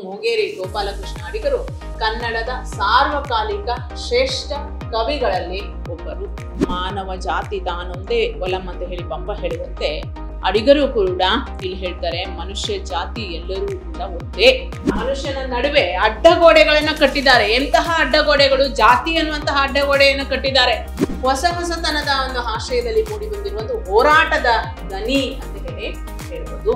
ಮೂಗೇರಿ ಗೋಪಾಲಕೃಷ್ಣ ಅಡಿಗರು ಕನ್ನಡದ ಸಾರ್ವಕಾಲಿಕ ಶ್ರೇಷ್ಠ ಕವಿಗಳಲ್ಲಿ ಒಬ್ಬರು ಮಾನವ ಜಾತಿ ತಾನೊಂದೇ ಒಲಂ ಅಂತ ಹೇಳಿ ಪಂಪ ಹೇಳುವಂತೆ ಅಡಿಗರು ಕೂಡ ಇಲ್ಲಿ ಹೇಳ್ತಾರೆ ಮನುಷ್ಯ ಜಾತಿ ಎಲ್ಲರೂ ಕೂಡ ಒಂದೇ ಮನುಷ್ಯನ ನಡುವೆ ಅಡ್ಡಗೋಡೆಗಳನ್ನ ಕಟ್ಟಿದ್ದಾರೆ ಎಂತಹ ಅಡ್ಡಗೋಡೆಗಳು ಜಾತಿ ಅನ್ನುವಂತಹ ಅಡ್ಡಗೋಡೆಯನ್ನು ಕಟ್ಟಿದ್ದಾರೆ ಹೊಸ ಹೊಸತನದ ಒಂದು ಆಶಯದಲ್ಲಿ ಮೂಡಿ ಬಂದಿರುವ ಒಂದು ಹೋರಾಟದ ದನಿ ಅಂತ ಹೇಳಿ ಹೇಳ್ಬೋದು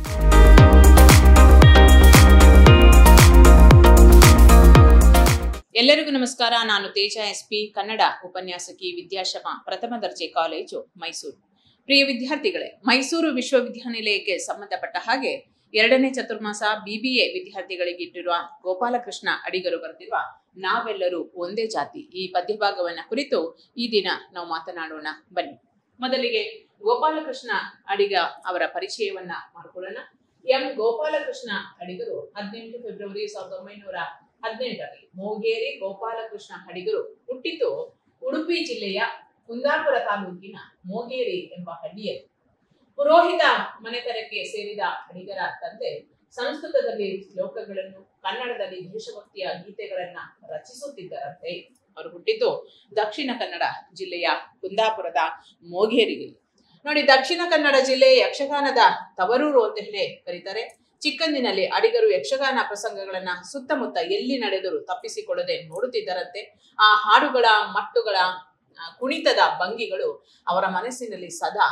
ಎಲ್ಲರಿಗೂ ನಮಸ್ಕಾರ ನಾನು ತೇಜ ಎಸ್ ಪಿ ಕನ್ನಡ ಉಪನ್ಯಾಸಕಿ ವಿದ್ಯಾಶಮ ಪ್ರಥಮ ದರ್ಜೆ ಕಾಲೇಜು ಮೈಸೂರು ಪ್ರಿಯ ವಿದ್ಯಾರ್ಥಿಗಳೇ ಮೈಸೂರು ವಿಶ್ವವಿದ್ಯಾನಿಲಯಕ್ಕೆ ಸಂಬಂಧಪಟ್ಟ ಹಾಗೆ ಎರಡನೇ ಚತುರ್ಮಾಸ ಬಿಬಿಎ ವಿದ್ಯಾರ್ಥಿಗಳಿಗೆ ಇಟ್ಟಿರುವ ಗೋಪಾಲಕೃಷ್ಣ ಅಡಿಗರು ಬರೆದಿರುವ ನಾವೆಲ್ಲರೂ ಒಂದೇ ಜಾತಿ ಈ ಪದ್ಯಭಾಗವನ್ನ ಕುರಿತು ಈ ದಿನ ನಾವು ಮಾತನಾಡೋಣ ಬನ್ನಿ ಮೊದಲಿಗೆ ಗೋಪಾಲಕೃಷ್ಣ ಅಡಿಗ ಅವರ ಪರಿಚಯವನ್ನ ಮಾಡಿಕೊಳ್ಳೋಣ ಎಂ ಗೋಪಾಲಕೃಷ್ಣ ಅಡಿಗರು ಹದಿನೆಂಟು ಫೆಬ್ರವರಿ ಸಾವಿರದ ಒಂಬೈನೂರ ಹದಿನೆಂಟರಲ್ಲಿ ಮೋಗೇರಿ ಗೋಪಾಲಕೃಷ್ಣ ಅಡಿಗರು ಹುಟ್ಟಿದ್ದು ಉಡುಪಿ ಜಿಲ್ಲೆಯ ಕುಂದಾಪುರ ತಾಲೂಕಿನ ಮೋಗೇರಿ ಎಂಬ ಹಳ್ಳಿಯಲ್ಲಿ ಪುರೋಹಿತ ಮನೆತನಕ್ಕೆ ಸೇರಿದ ಅಡಿಗರ ತಂದೆ ಸಂಸ್ಕೃತದಲ್ಲಿ ಶ್ಲೋಕಗಳನ್ನು ಕನ್ನಡದಲ್ಲಿ ದೇಶಭಕ್ತಿಯ ಗೀತೆಗಳನ್ನ ರಚಿಸುತ್ತಿದ್ದರಂತೆ ಅವರು ಹುಟ್ಟಿದ್ದು ದಕ್ಷಿಣ ಕನ್ನಡ ಜಿಲ್ಲೆಯ ಕುಂದಾಪುರದ ಮೋಗೇರಿಯಲ್ಲಿ ನೋಡಿ ದಕ್ಷಿಣ ಕನ್ನಡ ಜಿಲ್ಲೆ ಯಕ್ಷಗಾನದ ತವರೂರು ಅಂತ ಹೇಳಿ ಕರೀತಾರೆ ಚಿಕ್ಕಂದಿನಲ್ಲಿ ಅಡಿಗರು ಯಕ್ಷಗಾನ ಪ್ರಸಂಗಗಳನ್ನ ಸುತ್ತಮುತ್ತ ಎಲ್ಲಿ ನಡೆದರೂ ತಪ್ಪಿಸಿಕೊಳ್ಳದೆ ನೋಡುತ್ತಿದ್ದರಂತೆ ಆ ಹಾಡುಗಳ ಮಟ್ಟುಗಳ ಆ, ಕುಣಿತದ ಭಂಗಿಗಳು ಅವರ ಮನಸ್ಸಿನಲ್ಲಿ ಸದಾ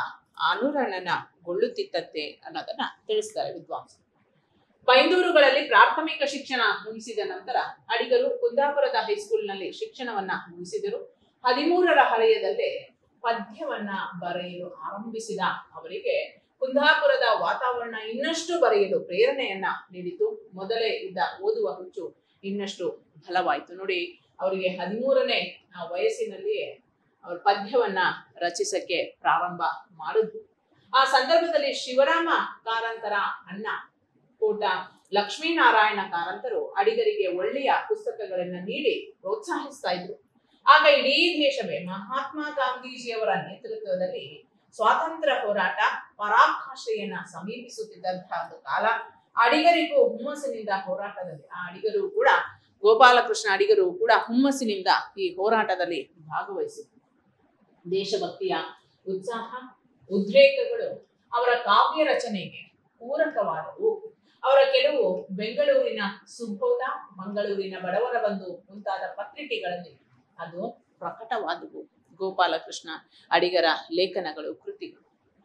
ಅನುರಣನಗೊಳ್ಳುತ್ತಿತ್ತಂತೆ ಅನ್ನೋದನ್ನ ತಿಳಿಸ್ತಾರೆ ವಿದ್ವಾಂಸರು ಬೈಂದೂರುಗಳಲ್ಲಿ ಪ್ರಾಥಮಿಕ ಶಿಕ್ಷಣ ಮುಗಿಸಿದ ನಂತರ ಅಡಿಗರು ಕುಂದಾಪುರದ ಹೈಸ್ಕೂಲ್ನಲ್ಲಿ ಶಿಕ್ಷಣವನ್ನ ಮುಗಿಸಿದರು ಹದಿಮೂರರ ಹರೆಯದಲ್ಲೇ ಪದ್ಯವನ್ನ ಬರೆಯಲು ಆರಂಭಿಸಿದ ಅವರಿಗೆ ಕುಂದಾಪುರದ ವಾತಾವರಣ ಇನ್ನಷ್ಟು ಬರೆಯಲು ಪ್ರೇರಣೆಯನ್ನ ನೀಡಿತು ಮೊದಲೇ ಇದ್ದ ಓದುವ ಹುಚ್ಚು ಇನ್ನಷ್ಟು ಬಲವಾಯಿತು ನೋಡಿ ಅವರಿಗೆ ಹದಿಮೂರನೇ ಆ, ವಯಸ್ಸಿನಲ್ಲಿಯೇ ಅವ್ರ ಪದ್ಯವನ್ನ ರಚಿಸಕ್ಕೆ ಪ್ರಾರಂಭ ಮಾಡಿದ್ರು ಆ ಸಂದರ್ಭದಲ್ಲಿ ಶಿವರಾಮ ಕಾರಂತರ ಅಣ್ಣ ಕೋಟ ಲಕ್ಷ್ಮೀನಾರಾಯಣ ಕಾರಂತರು ಅಡಿಗರಿಗೆ ಒಳ್ಳೆಯ ಪುಸ್ತಕಗಳನ್ನ ನೀಡಿ ಪ್ರೋತ್ಸಾಹಿಸ್ತಾ ಇದ್ರು ಆಗ ಇಡೀ ದೇಶವೇ ಮಹಾತ್ಮ ಗಾಂಧೀಜಿಯವರ ನೇತೃತ್ವದಲ್ಲಿ ಸ್ವಾತಂತ್ರ್ಯ ಹೋರಾಟ ಪರಾಕಾಷ್ಠೆಯನ್ನ ಸಮೀಪಿಸುತ್ತಿದ್ದಂತಹ ಒಂದು ಕಾಲ ಅಡಿಗರಿಗೂ ಹುಮ್ಮಸ್ಸಿನಿಂದ ಹೋರಾಟದಲ್ಲಿ ಆ ಅಡಿಗರು ಕೂಡ ಗೋಪಾಲಕೃಷ್ಣ ಅಡಿಗರು ಕೂಡ ಹುಮ್ಮಸ್ಸಿನಿಂದ ಈ ಹೋರಾಟದಲ್ಲಿ ಭಾಗವಹಿಸಿದರು ದೇಶಭಕ್ತಿಯ ಉತ್ಸಾಹ ಉದ್ರೇಕಗಳು ಅವರ ಕಾವ್ಯ ರಚನೆಗೆ ಪೂರಕವಾದವು ಅವರ ಕೆಲವು ಬೆಂಗಳೂರಿನ ಸುಬೋಧ ಮಂಗಳೂರಿನ ಬಡವರ ಬಂಧು ಮುಂತಾದ ಪತ್ರಿಕೆಗಳಲ್ಲಿ ಅದು ಪ್ರಕಟವಾದವು ಗೋಪಾಲಕೃಷ್ಣ ಅಡಿಗರ ಲೇಖನಗಳು ಕೃತಿಗಳು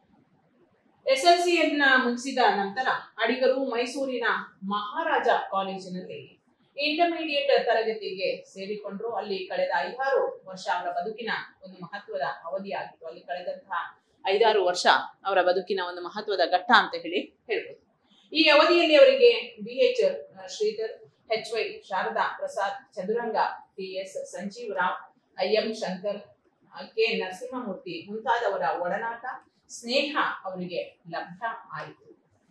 ಎಸ್ ಎಲ್ ಸಿಯನ್ನ ಮುಗಿಸಿದ ನಂತರ ಅಡಿಗರು ಮೈಸೂರಿನ ಮಹಾರಾಜ ಕಾಲೇಜಿನಲ್ಲಿ ಇಂಟರ್ಮೀಡಿಯೇಟ್ ತರಗತಿಗೆ ಸೇರಿಕೊಂಡ್ರು ಅಲ್ಲಿ ಕಳೆದ ಐದಾರು ವರ್ಷ ಅವರ ಬದುಕಿನ ಒಂದು ಮಹತ್ವದ ಅವಧಿಯಾಗಿತ್ತು ಅಲ್ಲಿ ಕಳೆದಂತಹ ಐದಾರು ವರ್ಷ ಅವರ ಬದುಕಿನ ಒಂದು ಮಹತ್ವದ ಘಟ್ಟ ಅಂತ ಹೇಳಿ ಹೇಳ್ಬೋದು ಈ ಅವಧಿಯಲ್ಲಿ ಅವರಿಗೆ B H Sridhar H Y Sharada Prasad Chaduranga T S Sanjeev Rao I M Shankar ಆ, ಕೆ ನರಸಿಂಹಮೂರ್ತಿ ಮುಂತಾದವರ ಒಡನಾಟ ಸ್ನೇಹ ಅವರಿಗೆ ಲಭ್ಯ ಆಯಿತು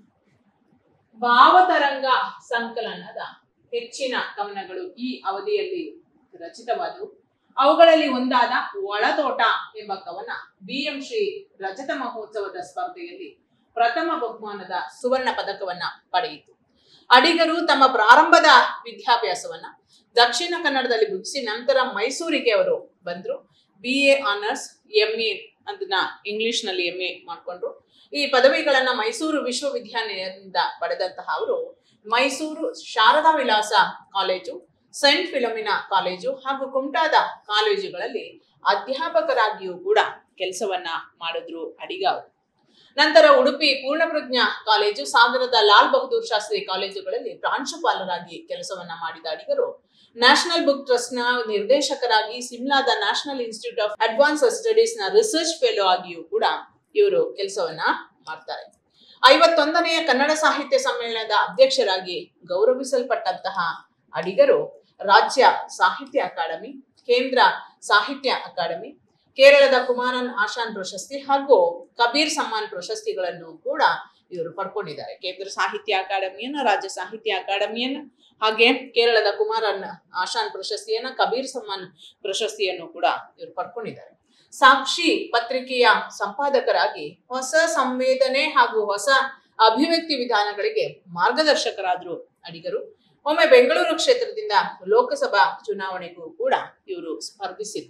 ಭಾವತರಂಗ ಸಂಕಲನದ ಹೆಚ್ಚಿನ ಕವನಗಳು ಈ ಅವಧಿಯಲ್ಲಿ ರಚಿತವಾದವು ಅವುಗಳಲ್ಲಿ ಒಂದಾದ ಒಳತೋಟ ಎಂಬ ಕವನ ಬಿ ಎಂ ಶ್ರೀ ರಜತ ಮಹೋತ್ಸವದ ಸ್ಪರ್ಧೆಯಲ್ಲಿ ಪ್ರಥಮ ಬಹುಮಾನದ ಸುವರ್ಣ ಪದಕವನ್ನ ಪಡೆಯಿತು ಅಡಿಗರು ತಮ್ಮ ಪ್ರಾರಂಭದ ವಿದ್ಯಾಭ್ಯಾಸವನ್ನ ದಕ್ಷಿಣ ಕನ್ನಡದಲ್ಲಿ ಮುಗಿಸಿ ನಂತರ ಮೈಸೂರಿಗೆ ಅವರು ಬಂದ್ರು B A honours M A ಅದನ್ನ ಇಂಗ್ಲಿಷ್ ನಲ್ಲಿ ಎಂ ಎ ಮಾಡ್ಕೊಂಡ್ರು ಈ ಪದವಿಗಳನ್ನ ಮೈಸೂರು ವಿಶ್ವವಿದ್ಯಾನಿಲಯದಿಂದ ಪಡೆದಂತಹ ಅವರು Mysuru Sharada Vilasa college saint Philomena college ಹಾಗೂ ಕುಮಟಾದ ಕಾಲೇಜುಗಳಲ್ಲಿ ಅಧ್ಯಾಪಕರಾಗಿಯೂ ಕೂಡ ಕೆಲಸವನ್ನ ಮಾಡಿದ್ರು ಅಡಿಗ ಅವರು ನಂತರ ಉಡುಪಿ ಪೂರ್ಣಪ್ರಜ್ಞಾ ಕಾಲೇಜು ಸಾಗರದ ಲಾಲ್ ಬಹದ್ದೂರ್ ಶಾಸ್ತ್ರಿ ಕಾಲೇಜುಗಳಲ್ಲಿ ಪ್ರಾಂಶುಪಾಲರಾಗಿ ಕೆಲಸವನ್ನ ಮಾಡಿದ ಅಡಿಗರು ನ್ಯಾಷನಲ್ ಬುಕ್ ಟ್ರಸ್ಟ್ ನ ನಿರ್ದೇಶಕರಾಗಿ ಸಿಮ್ಲಾದ national institute of advanced studies ನ ರಿಸರ್ಚ್ ಫೆಲೋ ಆಗಿಯೂ ಕೂಡ ಇವರು ಕೆಲಸವನ್ನ ಮಾಡ್ತಾರೆ ಐವತ್ತೊಂದನೆಯ ಕನ್ನಡ ಸಾಹಿತ್ಯ ಸಮ್ಮೇಳನದ ಅಧ್ಯಕ್ಷರಾಗಿ ಗೌರವಿಸಲ್ಪಟ್ಟಂತಹ ಅಡಿಗರು ರಾಜ್ಯ ಸಾಹಿತ್ಯ ಅಕಾಡೆಮಿ ಕೇಂದ್ರ ಸಾಹಿತ್ಯ ಅಕಾಡೆಮಿ ಕೇರಳದ ಕುಮಾರನ್ ಆಶಾನ್ ಪ್ರಶಸ್ತಿ ಹಾಗೂ ಕಬೀರ್ ಸಮ್ಮಾನ್ ಪ್ರಶಸ್ತಿಗಳನ್ನು ಕೂಡ ಇವರು ಪಡ್ಕೊಂಡಿದ್ದಾರೆ ಕೇಂದ್ರ ಸಾಹಿತ್ಯ ಅಕಾಡೆಮಿಯನ್ನ ರಾಜ್ಯ ಸಾಹಿತ್ಯ ಅಕಾಡೆಮಿಯನ್ನ ಹಾಗೆ ಕೇರಳದ ಕುಮಾರನ್ ಆಶಾನ್ ಪ್ರಶಸ್ತಿಯನ್ನ ಕಬೀರ್ ಸಮ್ಮಾನ್ ಪ್ರಶಸ್ತಿಯನ್ನು ಕೂಡ ಇವರು ಪಡ್ಕೊಂಡಿದ್ದಾರೆ ಸಾಕ್ಷಿ ಪತ್ರಿಕೆಯ ಸಂಪಾದಕರಾಗಿ ಹೊಸ ಸಂವೇದನೆ ಹಾಗೂ ಹೊಸ ಅಭಿವ್ಯಕ್ತಿ ವಿಧಾನಗಳಿಗೆ ಮಾರ್ಗದರ್ಶಕರಾದ್ರು ಅಡಿಗರು ಒಮ್ಮೆ ಬೆಂಗಳೂರು ಕ್ಷೇತ್ರದಿಂದ ಲೋಕಸಭಾ ಚುನಾವಣೆಗೂ ಕೂಡ ಇವರು ಸ್ಪರ್ಧಿಸಿದ್ರು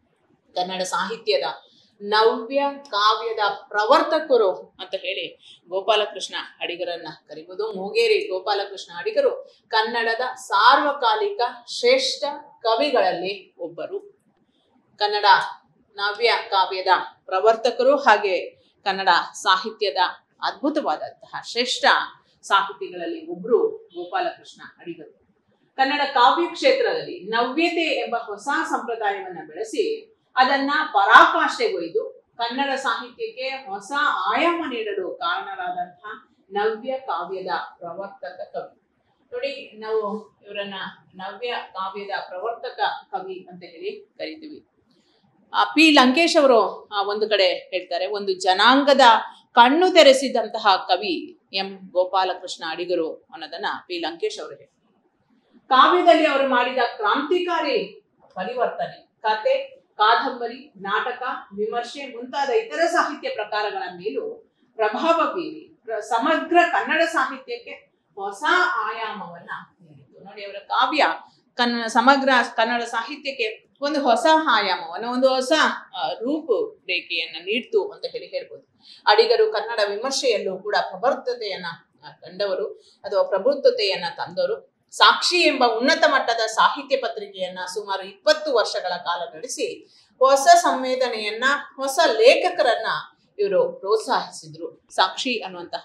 ಕನ್ನಡ ಸಾಹಿತ್ಯದ ನವ್ಯ ಕಾವ್ಯದ ಪ್ರವರ್ತಕರು ಅಂತ ಹೇಳಿ ಗೋಪಾಲಕೃಷ್ಣ ಅಡಿಗರನ್ನ ಕರಿಬಹುದು ಮೂಗೇರಿ ಗೋಪಾಲಕೃಷ್ಣ ಅಡಿಗರು ಕನ್ನಡದ ಸಾರ್ವಕಾಲಿಕ ಶ್ರೇಷ್ಠ ಕವಿಗಳಲ್ಲಿ ಒಬ್ಬರು ಕನ್ನಡ ನವ್ಯ ಕಾವ್ಯದ ಪ್ರವರ್ತಕರು ಹಾಗೆ ಕನ್ನಡ ಸಾಹಿತ್ಯದ ಅದ್ಭುತವಾದಂತಹ ಶ್ರೇಷ್ಠ ಸಾಹಿತಿಗಳಲ್ಲಿ ಒಬ್ರು ಗೋಪಾಲಕೃಷ್ಣ ಅಡಿಗರು ಕನ್ನಡ ಕಾವ್ಯ ಕ್ಷೇತ್ರದಲ್ಲಿ ನವ್ಯತೆ ಎಂಬ ಹೊಸ ಸಂಪ್ರದಾಯವನ್ನ ಬೆಳೆಸಿ ಅದನ್ನ ಪರಾಕಾಷ್ಠೆಗೊಯ್ದು ಕನ್ನಡ ಸಾಹಿತ್ಯಕ್ಕೆ ಹೊಸ ಆಯಾಮ ನೀಡಲು ಕಾರಣರಾದಂತಹ ನವ್ಯ ಕಾವ್ಯದ ಪ್ರವರ್ತಕ ಕವಿ ನೋಡಿ ನಾವು ಇವರನ್ನ ನವ್ಯ ಕಾವ್ಯದ ಪ್ರವರ್ತಕ ಕವಿ ಅಂತ ಹೇಳಿ ಕರಿತೀವಿ ಆ ಪಿ ಲಂಕೇಶ್ ಅವರು ಆ, ಒಂದು ಕಡೆ ಹೇಳ್ತಾರೆ ಒಂದು ಜನಾಂಗದ ಕಣ್ಣು ತೆರೆಸಿದಂತಹ ಕವಿ ಎಂ ಗೋಪಾಲಕೃಷ್ಣ ಅಡಿಗರು ಅನ್ನೋದನ್ನ ಪಿ ಲಂಕೇಶ್ ಅವರು ಹೇಳ್ತಾರೆ ಕಾವ್ಯದಲ್ಲಿ ಅವರು ಮಾಡಿದ ಕ್ರಾಂತಿಕಾರಿ ಪರಿವರ್ತನೆ ಕತೆ ಕಾದಂಬರಿ ನಾಟಕ ವಿಮರ್ಶೆ ಮುಂತಾದ ಇತರ ಸಾಹಿತ್ಯ ಪ್ರಕಾರಗಳ ಮೇಲೂ ಪ್ರಭಾವ ಬೀರಿ ಪ್ರ- ಸಮಗ್ರ ಕನ್ನಡ ಸಾಹಿತ್ಯಕ್ಕೆ ಹೊಸ ಆಯಾಮವನ್ನ ನೀಡಿತು ನೋಡಿ ಅವರ ಕಾವ್ಯ ಕನ್ನಡ ಸಮಗ್ರ ಕನ್ನಡ ಸಾಹಿತ್ಯಕ್ಕೆ ಒಂದು ಹೊಸ ಆಯಾಮವನ್ನ ಒಂದು ಹೊಸ ಆ, ರೂಪುರೇಖೆಯನ್ನ ನೀಡ್ತು ಅಂತ ಹೇಳಿ ಹೇಳ್ಬೋದು ಅಡಿಗರು ಕನ್ನಡ ವಿಮರ್ಶೆಯಲ್ಲೂ ಕೂಡ ಪ್ರಬುದ್ಧತೆಯನ್ನ ಆ, ಕಂಡವರು ಅಥವಾ ಪ್ರಬುದ್ಧತೆಯನ್ನ ತಂದವರು ಸಾಕ್ಷಿ ಎಂಬ ಉನ್ನತ ಮಟ್ಟದ ಸಾಹಿತ್ಯ ಪತ್ರಿಕೆಯನ್ನ ಸುಮಾರು ಇಪ್ಪತ್ತು ವರ್ಷಗಳ ಕಾಲ ನಡೆಸಿ ಹೊಸ ಸಂವೇದನೆಯನ್ನ ಹೊಸ ಲೇಖಕರನ್ನ ಇವರು ಪ್ರೋತ್ಸಾಹಿಸಿದ್ರು ಸಾಕ್ಷಿ ಅನ್ನುವಂತಹ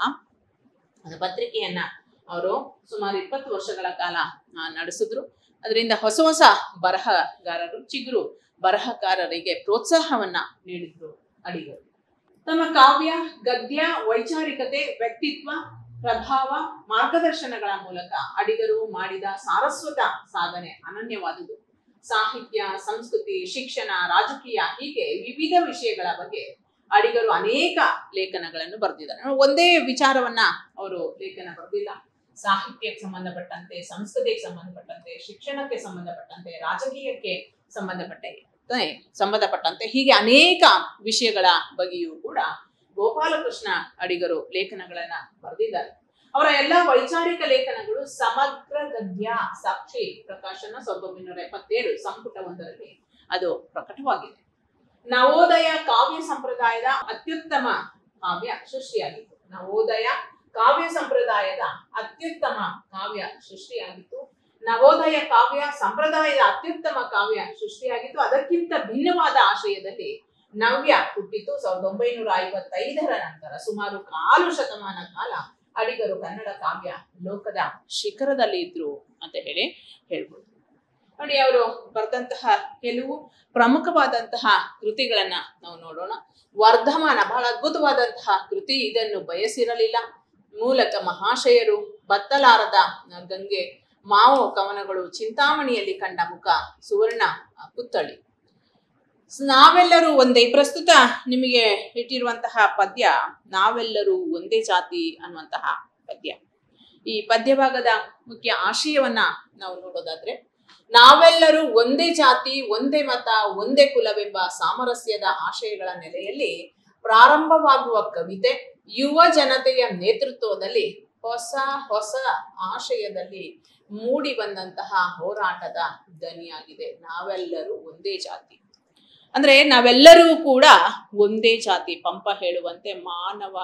ಒಂದು ಪತ್ರಿಕೆಯನ್ನ ಅವರು ಸುಮಾರು ಇಪ್ಪತ್ತು ವರ್ಷಗಳ ಕಾಲ ಆ, ನಡೆಸಿದ್ರು ಅದರಿಂದ ಹೊಸ ಹೊಸ ಬರಹಗಾರರು ಚಿಗುರು ಬರಹಗಾರರಿಗೆ ಪ್ರೋತ್ಸಾಹವನ್ನ ನೀಡಿದ್ರು ಅಡಿಗರು ತಮ್ಮ ಕಾವ್ಯ ಗದ್ಯ ವೈಚಾರಿಕತೆ ವ್ಯಕ್ತಿತ್ವ ಪ್ರಭಾವ ಮಾರ್ಗದರ್ಶನಗಳ ಮೂಲಕ ಅಡಿಗರು ಮಾಡಿದ ಸಾರಸ್ವತ ಸಾಧನೆ ಅನನ್ಯವಾದುದು ಸಾಹಿತ್ಯ ಸಂಸ್ಕೃತಿ ಶಿಕ್ಷಣ ರಾಜಕೀಯ ಹೀಗೆ ವಿವಿಧ ವಿಷಯಗಳ ಬಗ್ಗೆ ಅಡಿಗರು ಅನೇಕ ಲೇಖನಗಳನ್ನು ಬರೆದಿದ್ದಾರೆ ಒಂದೇ ವಿಚಾರವನ್ನ ಅವರು ಲೇಖನ ಬರೆದಿಲ್ಲ ಸಾಹಿತ್ಯಕ್ಕೆ ಸಂಬಂಧಪಟ್ಟಂತೆ ಸಂಸ್ಕೃತಿಗೆ ಸಂಬಂಧಪಟ್ಟಂತೆ ಶಿಕ್ಷಣಕ್ಕೆ ಸಂಬಂಧಪಟ್ಟಂತೆ ರಾಜಕೀಯಕ್ಕೆ ಸಂಬಂಧಪಟ್ಟಂತೆ ಸಂಬಂಧಪಟ್ಟಂತೆ ಹೀಗೆ ಅನೇಕ ವಿಷಯಗಳ ಬಗ್ಗೆಯೂ ಕೂಡ ಗೋಪಾಲಕೃಷ್ಣ ಅಡಿಗರು ಲೇಖನಗಳನ್ನ ಬರೆದಿದ್ದಾರೆ ಅವರ ಎಲ್ಲಾ ವೈಚಾರಿಕ ಲೇಖನಗಳು ಸಮಗ್ರ ಗದ್ಯ ಸಾಕ್ಷಿ ಪ್ರಕಾಶನ ಸಾವಿರದ ಒಂಬೈನೂರ ಎಪ್ಪತ್ತೇಳು ಸಂಪುಟ ಒಂದರಲ್ಲಿ ಅದು ಪ್ರಕಟವಾಗಿದೆ ನವೋದಯ ಕಾವ್ಯ ಸಂಪ್ರದಾಯದ ಅತ್ಯುತ್ತಮ ಕಾವ್ಯ ಸೃಷ್ಟಿಯಾಗಿತ್ತು ನವೋದಯ ಕಾವ್ಯ ಸಂಪ್ರದಾಯದ ಅತ್ಯುತ್ತಮ ಕಾವ್ಯ ಸೃಷ್ಟಿಯಾಗಿತ್ತು ನವೋದಯ ಕಾವ್ಯ ಸಂಪ್ರದಾಯದ ಅತ್ಯುತ್ತಮ ಕಾವ್ಯ ಸೃಷ್ಟಿಯಾಗಿತ್ತು ಅದಕ್ಕಿಂತ ಭಿನ್ನವಾದ ಆಶಯದಲ್ಲಿ ನವ್ಯ ಹುಟ್ಟಿತು ಸಾವಿರದ ಒಂಬೈನೂರ ಐವತ್ತೈದರ ನಂತರ ಸುಮಾರು ಕಾಲು ಶತಮಾನ ಕಾಲ ಅಡಿಗರು ಕನ್ನಡ ಕಾವ್ಯ ಲೋಕದ ಶಿಖರದಲ್ಲಿ ಇದ್ರು ಅಂತ ಹೇಳಿ ಹೇಳ್ಬೋದು ನೋಡಿ ಅವರು ಬರೆದಂತಹ ಕೆಲವು ಪ್ರಮುಖವಾದಂತಹ ಕೃತಿಗಳನ್ನ ನಾವು ನೋಡೋಣ ವರ್ಧಮಾನ ಬಹಳ ಅದ್ಭುತವಾದಂತಹ ಕೃತಿ ಇದನ್ನು ಬಯಸಿರಲಿಲ್ಲ ಮೂಲಕ ಮಹಾಶಯರು ಬತ್ತಲಾರದ ಗಂಗೆ ಮಾವು ಕವನಗಳು ಚಿಂತಾಮಣಿಯಲ್ಲಿ ಕಂಡ ಮುಖ ಸುವರ್ಣ ಪುತ್ತಳಿ ನಾವೆಲ್ಲರೂ ಒಂದೇ ಪ್ರಸ್ತುತ ನಿಮಗೆ ಇಟ್ಟಿರುವಂತಹ ಪದ್ಯ ನಾವೆಲ್ಲರೂ ಒಂದೇ ಜಾತಿ ಅನ್ನುವಂತಹ ಪದ್ಯ ಈ ಪದ್ಯ ಭಾಗದ ಮುಖ್ಯ ಆಶಯವನ್ನ ನಾವು ನೋಡೋದಾದ್ರೆ ನಾವೆಲ್ಲರೂ ಒಂದೇ ಜಾತಿ ಒಂದೇ ಮತ ಒಂದೇ ಕುಲವೆಂಬ ಸಾಮರಸ್ಯದ ಆಶಯಗಳ ನೆಲೆಯಲ್ಲಿ ಪ್ರಾರಂಭವಾಗುವ ಕವಿತೆ ಯುವ ಜನತೆಯ ನೇತೃತ್ವದಲ್ಲಿ ಹೊಸ ಹೊಸ ಆಶಯದಲ್ಲಿ ಮೂಡಿ ಬಂದಂತಹ ಹೋರಾಟದ ದನಿಯಾಗಿದೆ ನಾವೆಲ್ಲರೂ ಒಂದೇ ಜಾತಿ ಅಂದ್ರೆ ನಾವೆಲ್ಲರೂ ಕೂಡ ಒಂದೇ ಜಾತಿ ಪಂಪ ಹೇಳುವಂತೆ ಮಾನವ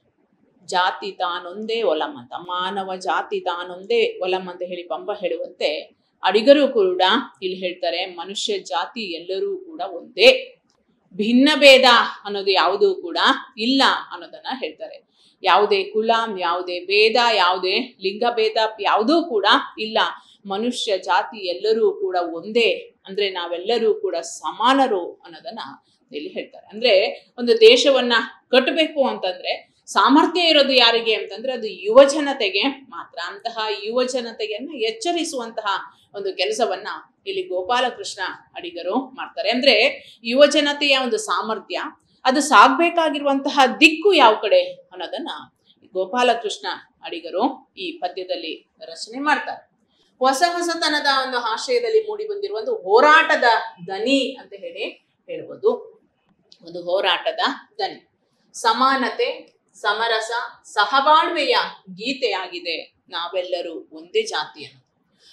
ಜಾತಿ ತಾನೊಂದೇ ಒಲಂ ಅಂತ ಮಾನವ ಜಾತಿ ತಾನೊಂದೇ ಒಲಂ ಅಂತ ಹೇಳಿ ಪಂಪ ಹೇಳುವಂತೆ ಅಡಿಗರು ಕೂಡ ಇಲ್ಲಿ ಹೇಳ್ತಾರೆ ಮನುಷ್ಯ ಜಾತಿ ಎಲ್ಲರೂ ಕೂಡ ಒಂದೇ ಭಿನ್ನ ಭೇದ ಅನ್ನೋದು ಯಾವುದೂ ಕೂಡ ಇಲ್ಲ ಅನ್ನೋದನ್ನ ಹೇಳ್ತಾರೆ ಯಾವುದೇ ಕುಲ ಯಾವುದೇ ಭೇದ ಯಾವುದೇ ಲಿಂಗ ಭೇದ ಯಾವುದೂ ಕೂಡ ಇಲ್ಲ ಮನುಷ್ಯ ಜಾತಿ ಎಲ್ಲರೂ ಕೂಡ ಒಂದೇ ಅಂದ್ರೆ ನಾವೆಲ್ಲರೂ ಕೂಡ ಸಮಾನರು ಅನ್ನೋದನ್ನ ಇಲ್ಲಿ ಹೇಳ್ತಾರೆ ಅಂದ್ರೆ ಒಂದು ದೇಶವನ್ನ ಕಟ್ಟಬೇಕು ಅಂತಂದ್ರೆ ಸಾಮರ್ಥ್ಯ ಇರೋದು ಯಾರಿಗೆ ಅಂತಂದ್ರೆ ಅದು ಯುವ ಜನತೆಗೆ ಮಾತ್ರ ಅಂತಹ ಯುವ ಜನತೆಯನ್ನ ಎಚ್ಚರಿಸುವಂತಹ ಒಂದು ಕೆಲಸವನ್ನ ಇಲ್ಲಿ ಗೋಪಾಲಕೃಷ್ಣ ಅಡಿಗರು ಮಾಡ್ತಾರೆ ಅಂದ್ರೆ ಯುವ ಜನತೆಯ ಒಂದು ಸಾಮರ್ಥ್ಯ ಅದು ಸಾಗ್ಬೇಕಾಗಿರುವಂತಹ ದಿಕ್ಕು ಯಾವ ಕಡೆ ಅನ್ನೋದನ್ನ ಗೋಪಾಲಕೃಷ್ಣ ಅಡಿಗರು ಈ ಪದ್ಯದಲ್ಲಿ ರಚನೆ ಮಾಡ್ತಾರೆ ಹೊಸ ಹೊಸತನದ ಒಂದು ಆಶಯದಲ್ಲಿ ಮೂಡಿ ಬಂದಿರುವ ಒಂದು ಹೋರಾಟದ ದನಿ ಅಂತ ಹೇಳಿ ಹೇಳ್ಬೋದು ಒಂದು ಹೋರಾಟದ ದನಿ ಸಮಾನತೆ ಸಮರಸ ಸಹಬಾಳ್ವೆಯ ಗೀತೆಯಾಗಿದೆ ನಾವೆಲ್ಲರೂ ಒಂದೇ ಜಾತಿ ಅನ್ನೋದು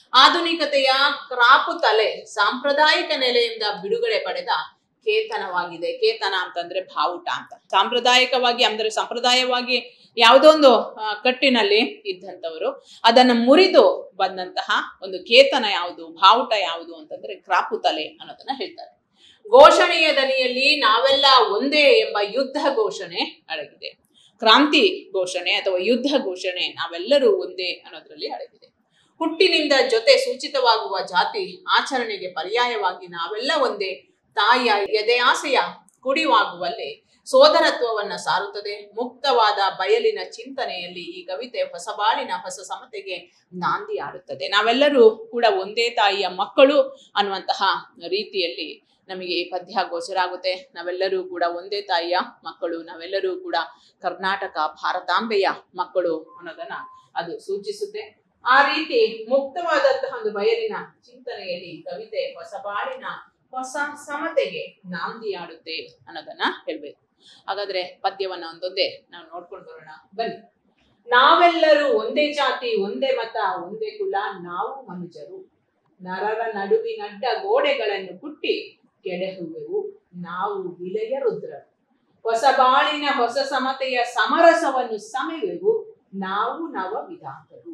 ಆಧುನಿಕತೆಯ ಕ್ರಾಪು ತಲೆ ಸಾಂಪ್ರದಾಯಿಕ ನೆಲೆಯಿಂದ ಬಿಡುಗಡೆ ಪಡೆದ ಕೇತನವಾಗಿದೆ ಕೇತನ ಅಂತಂದ್ರೆ ಬಾವುಟ ಅಂತ ಸಾಂಪ್ರದಾಯಿಕವಾಗಿ ಅಂದ್ರೆ ಸಂಪ್ರದಾಯವಾಗಿ ಯಾವುದೋ ಒಂದು ಆ, ಕಟ್ಟಿನಲ್ಲಿ ಇದ್ದಂಥವರು ಅದನ್ನ ಮುರಿದು ಬಂದಂತಹ ಒಂದು ಕೇತನ ಯಾವುದು ಬಾವುಟ ಯಾವುದು ಅಂತಂದ್ರೆ ಕ್ರಾಪು ತಲೆ ಅನ್ನೋದನ್ನ ಹೇಳ್ತಾರೆ ಘೋಷಣೆಯ ದನಿಯಲ್ಲಿ ನಾವೆಲ್ಲ ಒಂದೇ ಎಂಬ ಯುದ್ಧ ಘೋಷಣೆ ಅಡಗಿದೆ ಕ್ರಾಂತಿ ಘೋಷಣೆ ಅಥವಾ ಯುದ್ಧ ಘೋಷಣೆ ನಾವೆಲ್ಲರೂ ಒಂದೇ ಅನ್ನೋದ್ರಲ್ಲಿ ಅಡಗಿದೆ ಹುಟ್ಟಿನಿಂದ ಜೊತೆ ಸೂಚಿತವಾಗುವ ಜಾತಿ ಆಚರಣೆಗೆ ಪರ್ಯಾಯವಾಗಿ ನಾವೆಲ್ಲ ಒಂದೇ ತಾಯಿಯ ಎದೆಯಾಸೆಯ ಕುಡಿವಾಗುವಲ್ಲಿ ಸೋದರತ್ವವನ್ನ ಸಾರುತ್ತದೆ ಮುಕ್ತವಾದ ಬಯಲಿನ ಚಿಂತನೆಯಲ್ಲಿ ಈ ಕವಿತೆ ಹೊಸಬಾಳಿನ ಹೊಸ ಸಮತೆಗೆ ನಾಂದಿ ಆಡುತ್ತದೆ ನಾವೆಲ್ಲರೂ ಕೂಡ ಒಂದೇ ತಾಯಿಯ ಮಕ್ಕಳು ಅನ್ನುವಂತಹ ರೀತಿಯಲ್ಲಿ ನಮಗೆ ಈ ಪದ್ಯ ಗೋಚರ ಆಗುತ್ತೆ ನಾವೆಲ್ಲರೂ ಕೂಡ ಒಂದೇ ತಾಯಿಯ ಮಕ್ಕಳು ನಾವೆಲ್ಲರೂ ಕೂಡ ಕರ್ನಾಟಕ ಭಾರತಾಂಬೆಯ ಮಕ್ಕಳು ಅನ್ನೋದನ್ನ ಅದು ಸೂಚಿಸುತ್ತೆ ಆ ರೀತಿ ಮುಕ್ತವಾದಂತಹ ಒಂದು ಬಯಲಿನ ಚಿಂತನೆಯಲ್ಲಿ ಕವಿತೆ ಹೊಸಬಾಳಿನ ಹೊಸ ಸಮತೆಗೆ ನಾಂದಿಯಾಡುತ್ತೆ ಅನ್ನೋದನ್ನ ಹೇಳ್ಬೇಕು ಹಾಗಾದ್ರೆ ಪದ್ಯವನ್ನ ಒಂದೊಂದೇ ನಾವು ನೋಡ್ಕೊಂಡು ಬರೋಣ ಬನ್ನಿ ನಾವೆಲ್ಲರೂ ಒಂದೇ ಜಾತಿ ಒಂದೇ ಮತ ಒಂದೇ ಕುಲ ನಾವು ಮನುಜರು ನರರ ನಡುವಿನಡ್ಡ ಗೋಡೆಗಳನ್ನು ಕುಟ್ಟಿ ಕೆಡಹುವೆವು ನಾವು ವಿಲಯ ರುದ್ರರು ಹೊಸ ಬಾಳಿನ ಹೊಸ ಸಮತೆಯ ಸಮರಸವನ್ನು ಸಮೆವೆವು ನಾವು ನವ ವಿಧಾತರು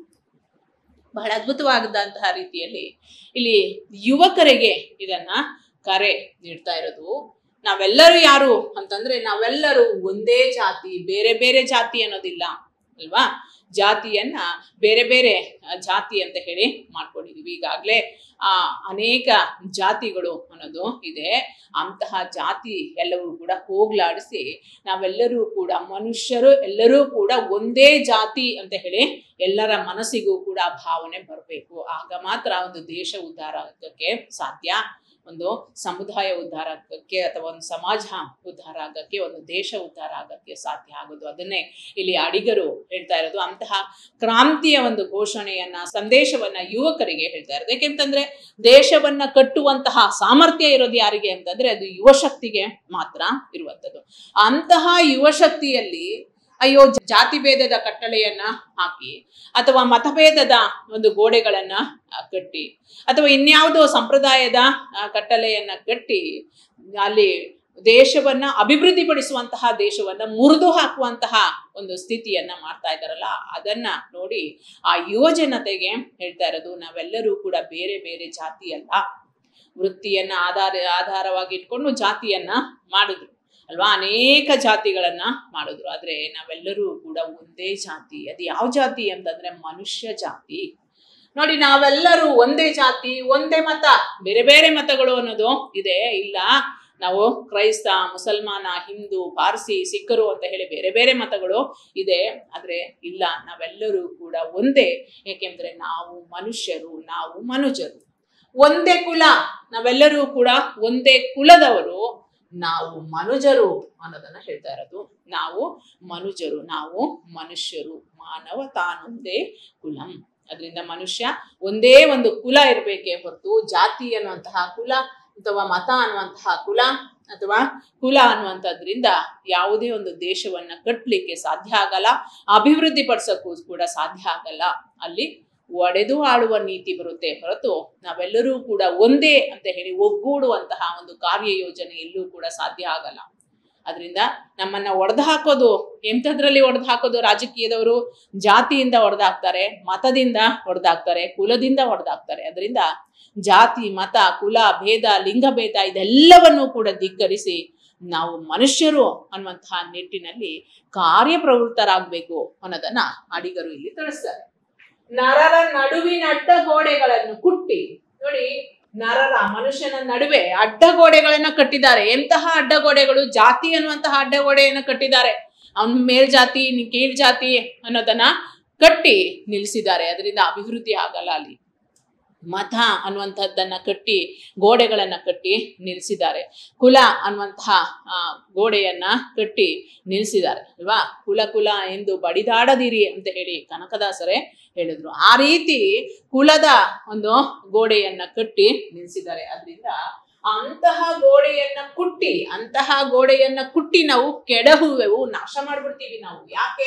ಬಹಳ ಅದ್ಭುತವಾದಂತಹ ರೀತಿಯಲ್ಲಿ ಇಲ್ಲಿ ಯುವಕರಿಗೆ ಇದನ್ನ ಕರೆ ನೀಡ್ತಾ ಇರೋದು ನಾವೆಲ್ಲರೂ ಯಾರು ಅಂತಂದ್ರೆ ನಾವೆಲ್ಲರೂ ಒಂದೇ ಜಾತಿ ಬೇರೆ ಬೇರೆ ಜಾತಿ ಅನ್ನೋದಿಲ್ಲ ಅಲ್ವಾ ಜಾತಿಯನ್ನ ಬೇರೆ ಬೇರೆ ಆ, ಜಾತಿ ಅಂತ ಹೇಳಿ ಮಾಡ್ಕೊಂಡಿದೀವಿ ಈಗಾಗ್ಲೇ ಆ ಅನೇಕ ಜಾತಿಗಳು ಅನ್ನೋದು ಇದೆ ಅಂತಹ ಜಾತಿ ಎಲ್ಲವೂ ಕೂಡ ಹೋಗ್ಲಾಡಿಸಿ ನಾವೆಲ್ಲರೂ ಕೂಡ ಮನುಷ್ಯರು ಎಲ್ಲರೂ ಕೂಡ ಒಂದೇ ಜಾತಿ ಅಂತ ಹೇಳಿ ಎಲ್ಲರ ಮನಸ್ಸಿಗೂ ಕೂಡ ಆ ಭಾವನೆ ಬರಬೇಕು ಆಗ ಮಾತ್ರ ಒಂದು ದೇಶ ಉದ್ಧಾರ ಆಗಕ್ಕೆ ಸಾಧ್ಯ ಒಂದು ಸಮುದಾಯ ಉದ್ಧಾರ ಆಗಕ್ಕೆ ಅಥವಾ ಒಂದು ಸಮಾಜ ಉದ್ಧಾರ ಆಗಕ್ಕೆ ಒಂದು ದೇಶ ಉದ್ಧಾರ ಆಗಕ್ಕೆ ಸಾಧ್ಯ ಆಗೋದು ಅದನ್ನೇ ಇಲ್ಲಿ ಅಡಿಗರು ಹೇಳ್ತಾ ಇರೋದು ಅಂತಹ ಕ್ರಾಂತಿಯ ಒಂದು ಘೋಷಣೆಯನ್ನ ಸಂದೇಶವನ್ನ ಯುವಕರಿಗೆ ಹೇಳ್ತಾ ಇರೋದು ಯಾಕೆಂತಂದ್ರೆ ದೇಶವನ್ನ ಕಟ್ಟುವಂತಹ ಸಾಮರ್ಥ್ಯ ಇರೋದು ಯಾರಿಗೆ ಅಂತಂದ್ರೆ ಅದು ಯುವಶಕ್ತಿಗೆ ಮಾತ್ರ ಇರುವಂತದ್ದು ಅಂತಹ ಯುವಶಕ್ತಿಯಲ್ಲಿ ಅಯ್ಯೋ ಜಾತಿ ಭೇದದ ಕಟ್ಟಳೆಯನ್ನ ಹಾಕಿ ಅಥವಾ ಮತಭೇದದ ಒಂದು ಗೋಡೆಗಳನ್ನ ಆ, ಕಟ್ಟಿ ಅಥವಾ ಇನ್ಯಾವುದೋ ಸಂಪ್ರದಾಯದ ಆ, ಕಟ್ಟಳೆಯನ್ನ ಕಟ್ಟಿ ಅಲ್ಲಿ ದೇಶವನ್ನ ಅಭಿವೃದ್ಧಿಪಡಿಸುವಂತಹ ದೇಶವನ್ನ ಮುರಿದು ಹಾಕುವಂತಹ ಒಂದು ಸ್ಥಿತಿಯನ್ನ ಮಾಡ್ತಾ ಇದ್ದಾರಲ್ಲ ಅದನ್ನ ನೋಡಿ ಆ ಯುವ ಜನತೆಗೆ ಹೇಳ್ತಾ ಇರೋದು ನಾವೆಲ್ಲರೂ ಕೂಡ ಬೇರೆ ಬೇರೆ ಜಾತಿಯಲ್ಲ ವೃತ್ತಿಯನ್ನ ಆಧಾರ ಆಧಾರವಾಗಿ ಇಟ್ಕೊಂಡು ಜಾತಿಯನ್ನ ಮಾಡಿದ್ರು ಅಲ್ವಾ ಅನೇಕ ಜಾತಿಗಳನ್ನ ಮಾಡಿದ್ರು ಆದ್ರೆ ನಾವೆಲ್ಲರೂ ಕೂಡ ಒಂದೇ ಜಾತಿ ಅದು ಯಾವ ಜಾತಿ ಅಂತಂದ್ರೆ ಮನುಷ್ಯ ಜಾತಿ ನೋಡಿ ನಾವೆಲ್ಲರೂ ಒಂದೇ ಜಾತಿ ಒಂದೇ ಮತ ಬೇರೆ ಬೇರೆ ಮತಗಳು ಅನ್ನೋದು ಇದೆ ಇಲ್ಲ ನಾವು ಕ್ರೈಸ್ತ ಮುಸಲ್ಮಾನ ಹಿಂದೂ ಪಾರ್ಸಿ ಸಿಖ್ಖರು ಅಂತ ಹೇಳಿ ಬೇರೆ ಬೇರೆ ಮತಗಳು ಇದೆ ಆದ್ರೆ ಇಲ್ಲ ನಾವೆಲ್ಲರೂ ಕೂಡ ಒಂದೇ ಏಕೆಂದ್ರೆ ನಾವು ಮನುಷ್ಯರು ನಾವು ಮನುಜರು ಒಂದೇ ಕುಲ ನಾವೆಲ್ಲರೂ ಕೂಡ ಒಂದೇ ಕುಲದವರು ನಾವು ಮನುಜರು ಅನ್ನೋದನ್ನ ಹೇಳ್ತಾ ಇರೋದು ನಾವು ಮನುಜರು ನಾವು ಮನುಷ್ಯರು ಮಾನವ ತಾನೊಂದೇ ಕುಲಂ ಅದರಿಂದ ಮನುಷ್ಯ ಒಂದೇ ಒಂದು ಕುಲ ಇರಬೇಕೇ ಹೊರತು ಜಾತಿ ಅನ್ನುವಂತಹ ಕುಲ ಅಥವಾ ಮತ ಅನ್ನುವಂತಹ ಕುಲ ಅಥವಾ ಕುಲ ಅನ್ನುವಂಥದ್ರಿಂದ ಯಾವುದೇ ಒಂದು ದೇಶವನ್ನ ಕಟ್ಟಲಿಕ್ಕೆ ಸಾಧ್ಯ ಆಗಲ್ಲ ಅಭಿವೃದ್ಧಿ ಪಡಿಸಕ್ಕೂ ಕೂಡ ಸಾಧ್ಯ ಆಗಲ್ಲ ಅಲ್ಲಿ ಒಡೆದು ಆಳುವ ನೀತಿ ಬರುತ್ತೆ ಹೊರತು ನಾವೆಲ್ಲರೂ ಕೂಡ ಒಂದೇ ಅಂತ ಹೇಳಿ ಒಗ್ಗೂಡುವಂತಹ ಒಂದು ಕಾರ್ಯ ಯೋಜನೆ ಎಲ್ಲೂ ಕೂಡ ಸಾಧ್ಯ ಆಗಲ್ಲ ಅದರಿಂದ ನಮ್ಮನ್ನ ಒಡೆದು ಹಾಕೋದು ಎಂಥದ್ರಲ್ಲಿ ಒಡೆದು ಹಾಕೋದು ರಾಜಕೀಯದವರು ಜಾತಿಯಿಂದ ಹೊಡೆದಾಕ್ತಾರೆ ಮತದಿಂದ ಹೊಡೆದಾಕ್ತಾರೆ ಕುಲದಿಂದ ಹೊಡೆದಾಕ್ತಾರೆ ಅದರಿಂದ ಜಾತಿ ಮತ ಕುಲ ಭೇದ ಲಿಂಗ ಭೇದ ಇದೆಲ್ಲವನ್ನು ಕೂಡ ಧಿಕ್ಕರಿಸಿ ನಾವು ಮನುಷ್ಯರು ಅನ್ನುವಂತಹ ನಿಟ್ಟಿನಲ್ಲಿ ಕಾರ್ಯಪ್ರವೃತ್ತರಾಗಬೇಕು ಅನ್ನೋದನ್ನ ಅಡಿಗರು ಇಲ್ಲಿ ತಿಳಿಸ್ತಾರೆ ನರರ ನಡುವಿನ ಅಡ್ಡ ಗೋಡೆಗಳನ್ನು ಕುಟ್ಟಿ ನೋಡಿ ನರರ ಮನುಷ್ಯನ ನಡುವೆ ಅಡ್ಡಗೋಡೆಗಳನ್ನ ಕಟ್ಟಿದ್ದಾರೆ ಎಂತಹ ಅಡ್ಡಗೋಡೆಗಳು ಜಾತಿ ಅನ್ನುವಂತಹ ಅಡ್ಡಗೋಡೆಯನ್ನು ಕಟ್ಟಿದ್ದಾರೆ ಅವನ ಮೇಲ್ಜಾತಿ ನೀನ್ ಕೀಳ್ ಜಾತಿ ಅನ್ನೋದನ್ನ ಕಟ್ಟಿ ನಿಲ್ಲಿಸಿದ್ದಾರೆ ಅದರಿಂದ ಅಭಿವೃದ್ಧಿ ಆಗಲ್ಲ ಅಲ್ಲಿ ಮತ ಅನ್ನುವಂಥದ್ದನ್ನ ಕಟ್ಟಿ ಗೋಡೆಗಳನ್ನ ಕಟ್ಟಿ ನಿಲ್ಲಿಸಿದ್ದಾರೆ ಕುಲ ಅನ್ನುವಂತಹ ಆ, ಗೋಡೆಯನ್ನ ಕಟ್ಟಿ ನಿಲ್ಲಿಸಿದ್ದಾರೆ ಅಲ್ವಾ ಕುಲ ಕುಲ ಎಂದು ಬಡಿದಾಡದಿರಿ ಅಂತ ಹೇಳಿ ಕನಕದಾಸರೇ ಹೇಳಿದ್ರು ಆ ರೀತಿ ಕುಲದ ಒಂದು ಗೋಡೆಯನ್ನ ಕಟ್ಟಿ ನಿಲ್ಲಿಸಿದ್ದಾರೆ ಅದರಿಂದ ಅಂತಹ ಗೋಡೆಯನ್ನ ಕುಟ್ಟಿ ಅಂತಹ ಗೋಡೆಯನ್ನ ಕುಟ್ಟಿ ನಾವು ಕೆಡಹುವೆವು ನಾಶ ಮಾಡ್ಬಿಡ್ತೀವಿ ನಾವು ಯಾಕೆ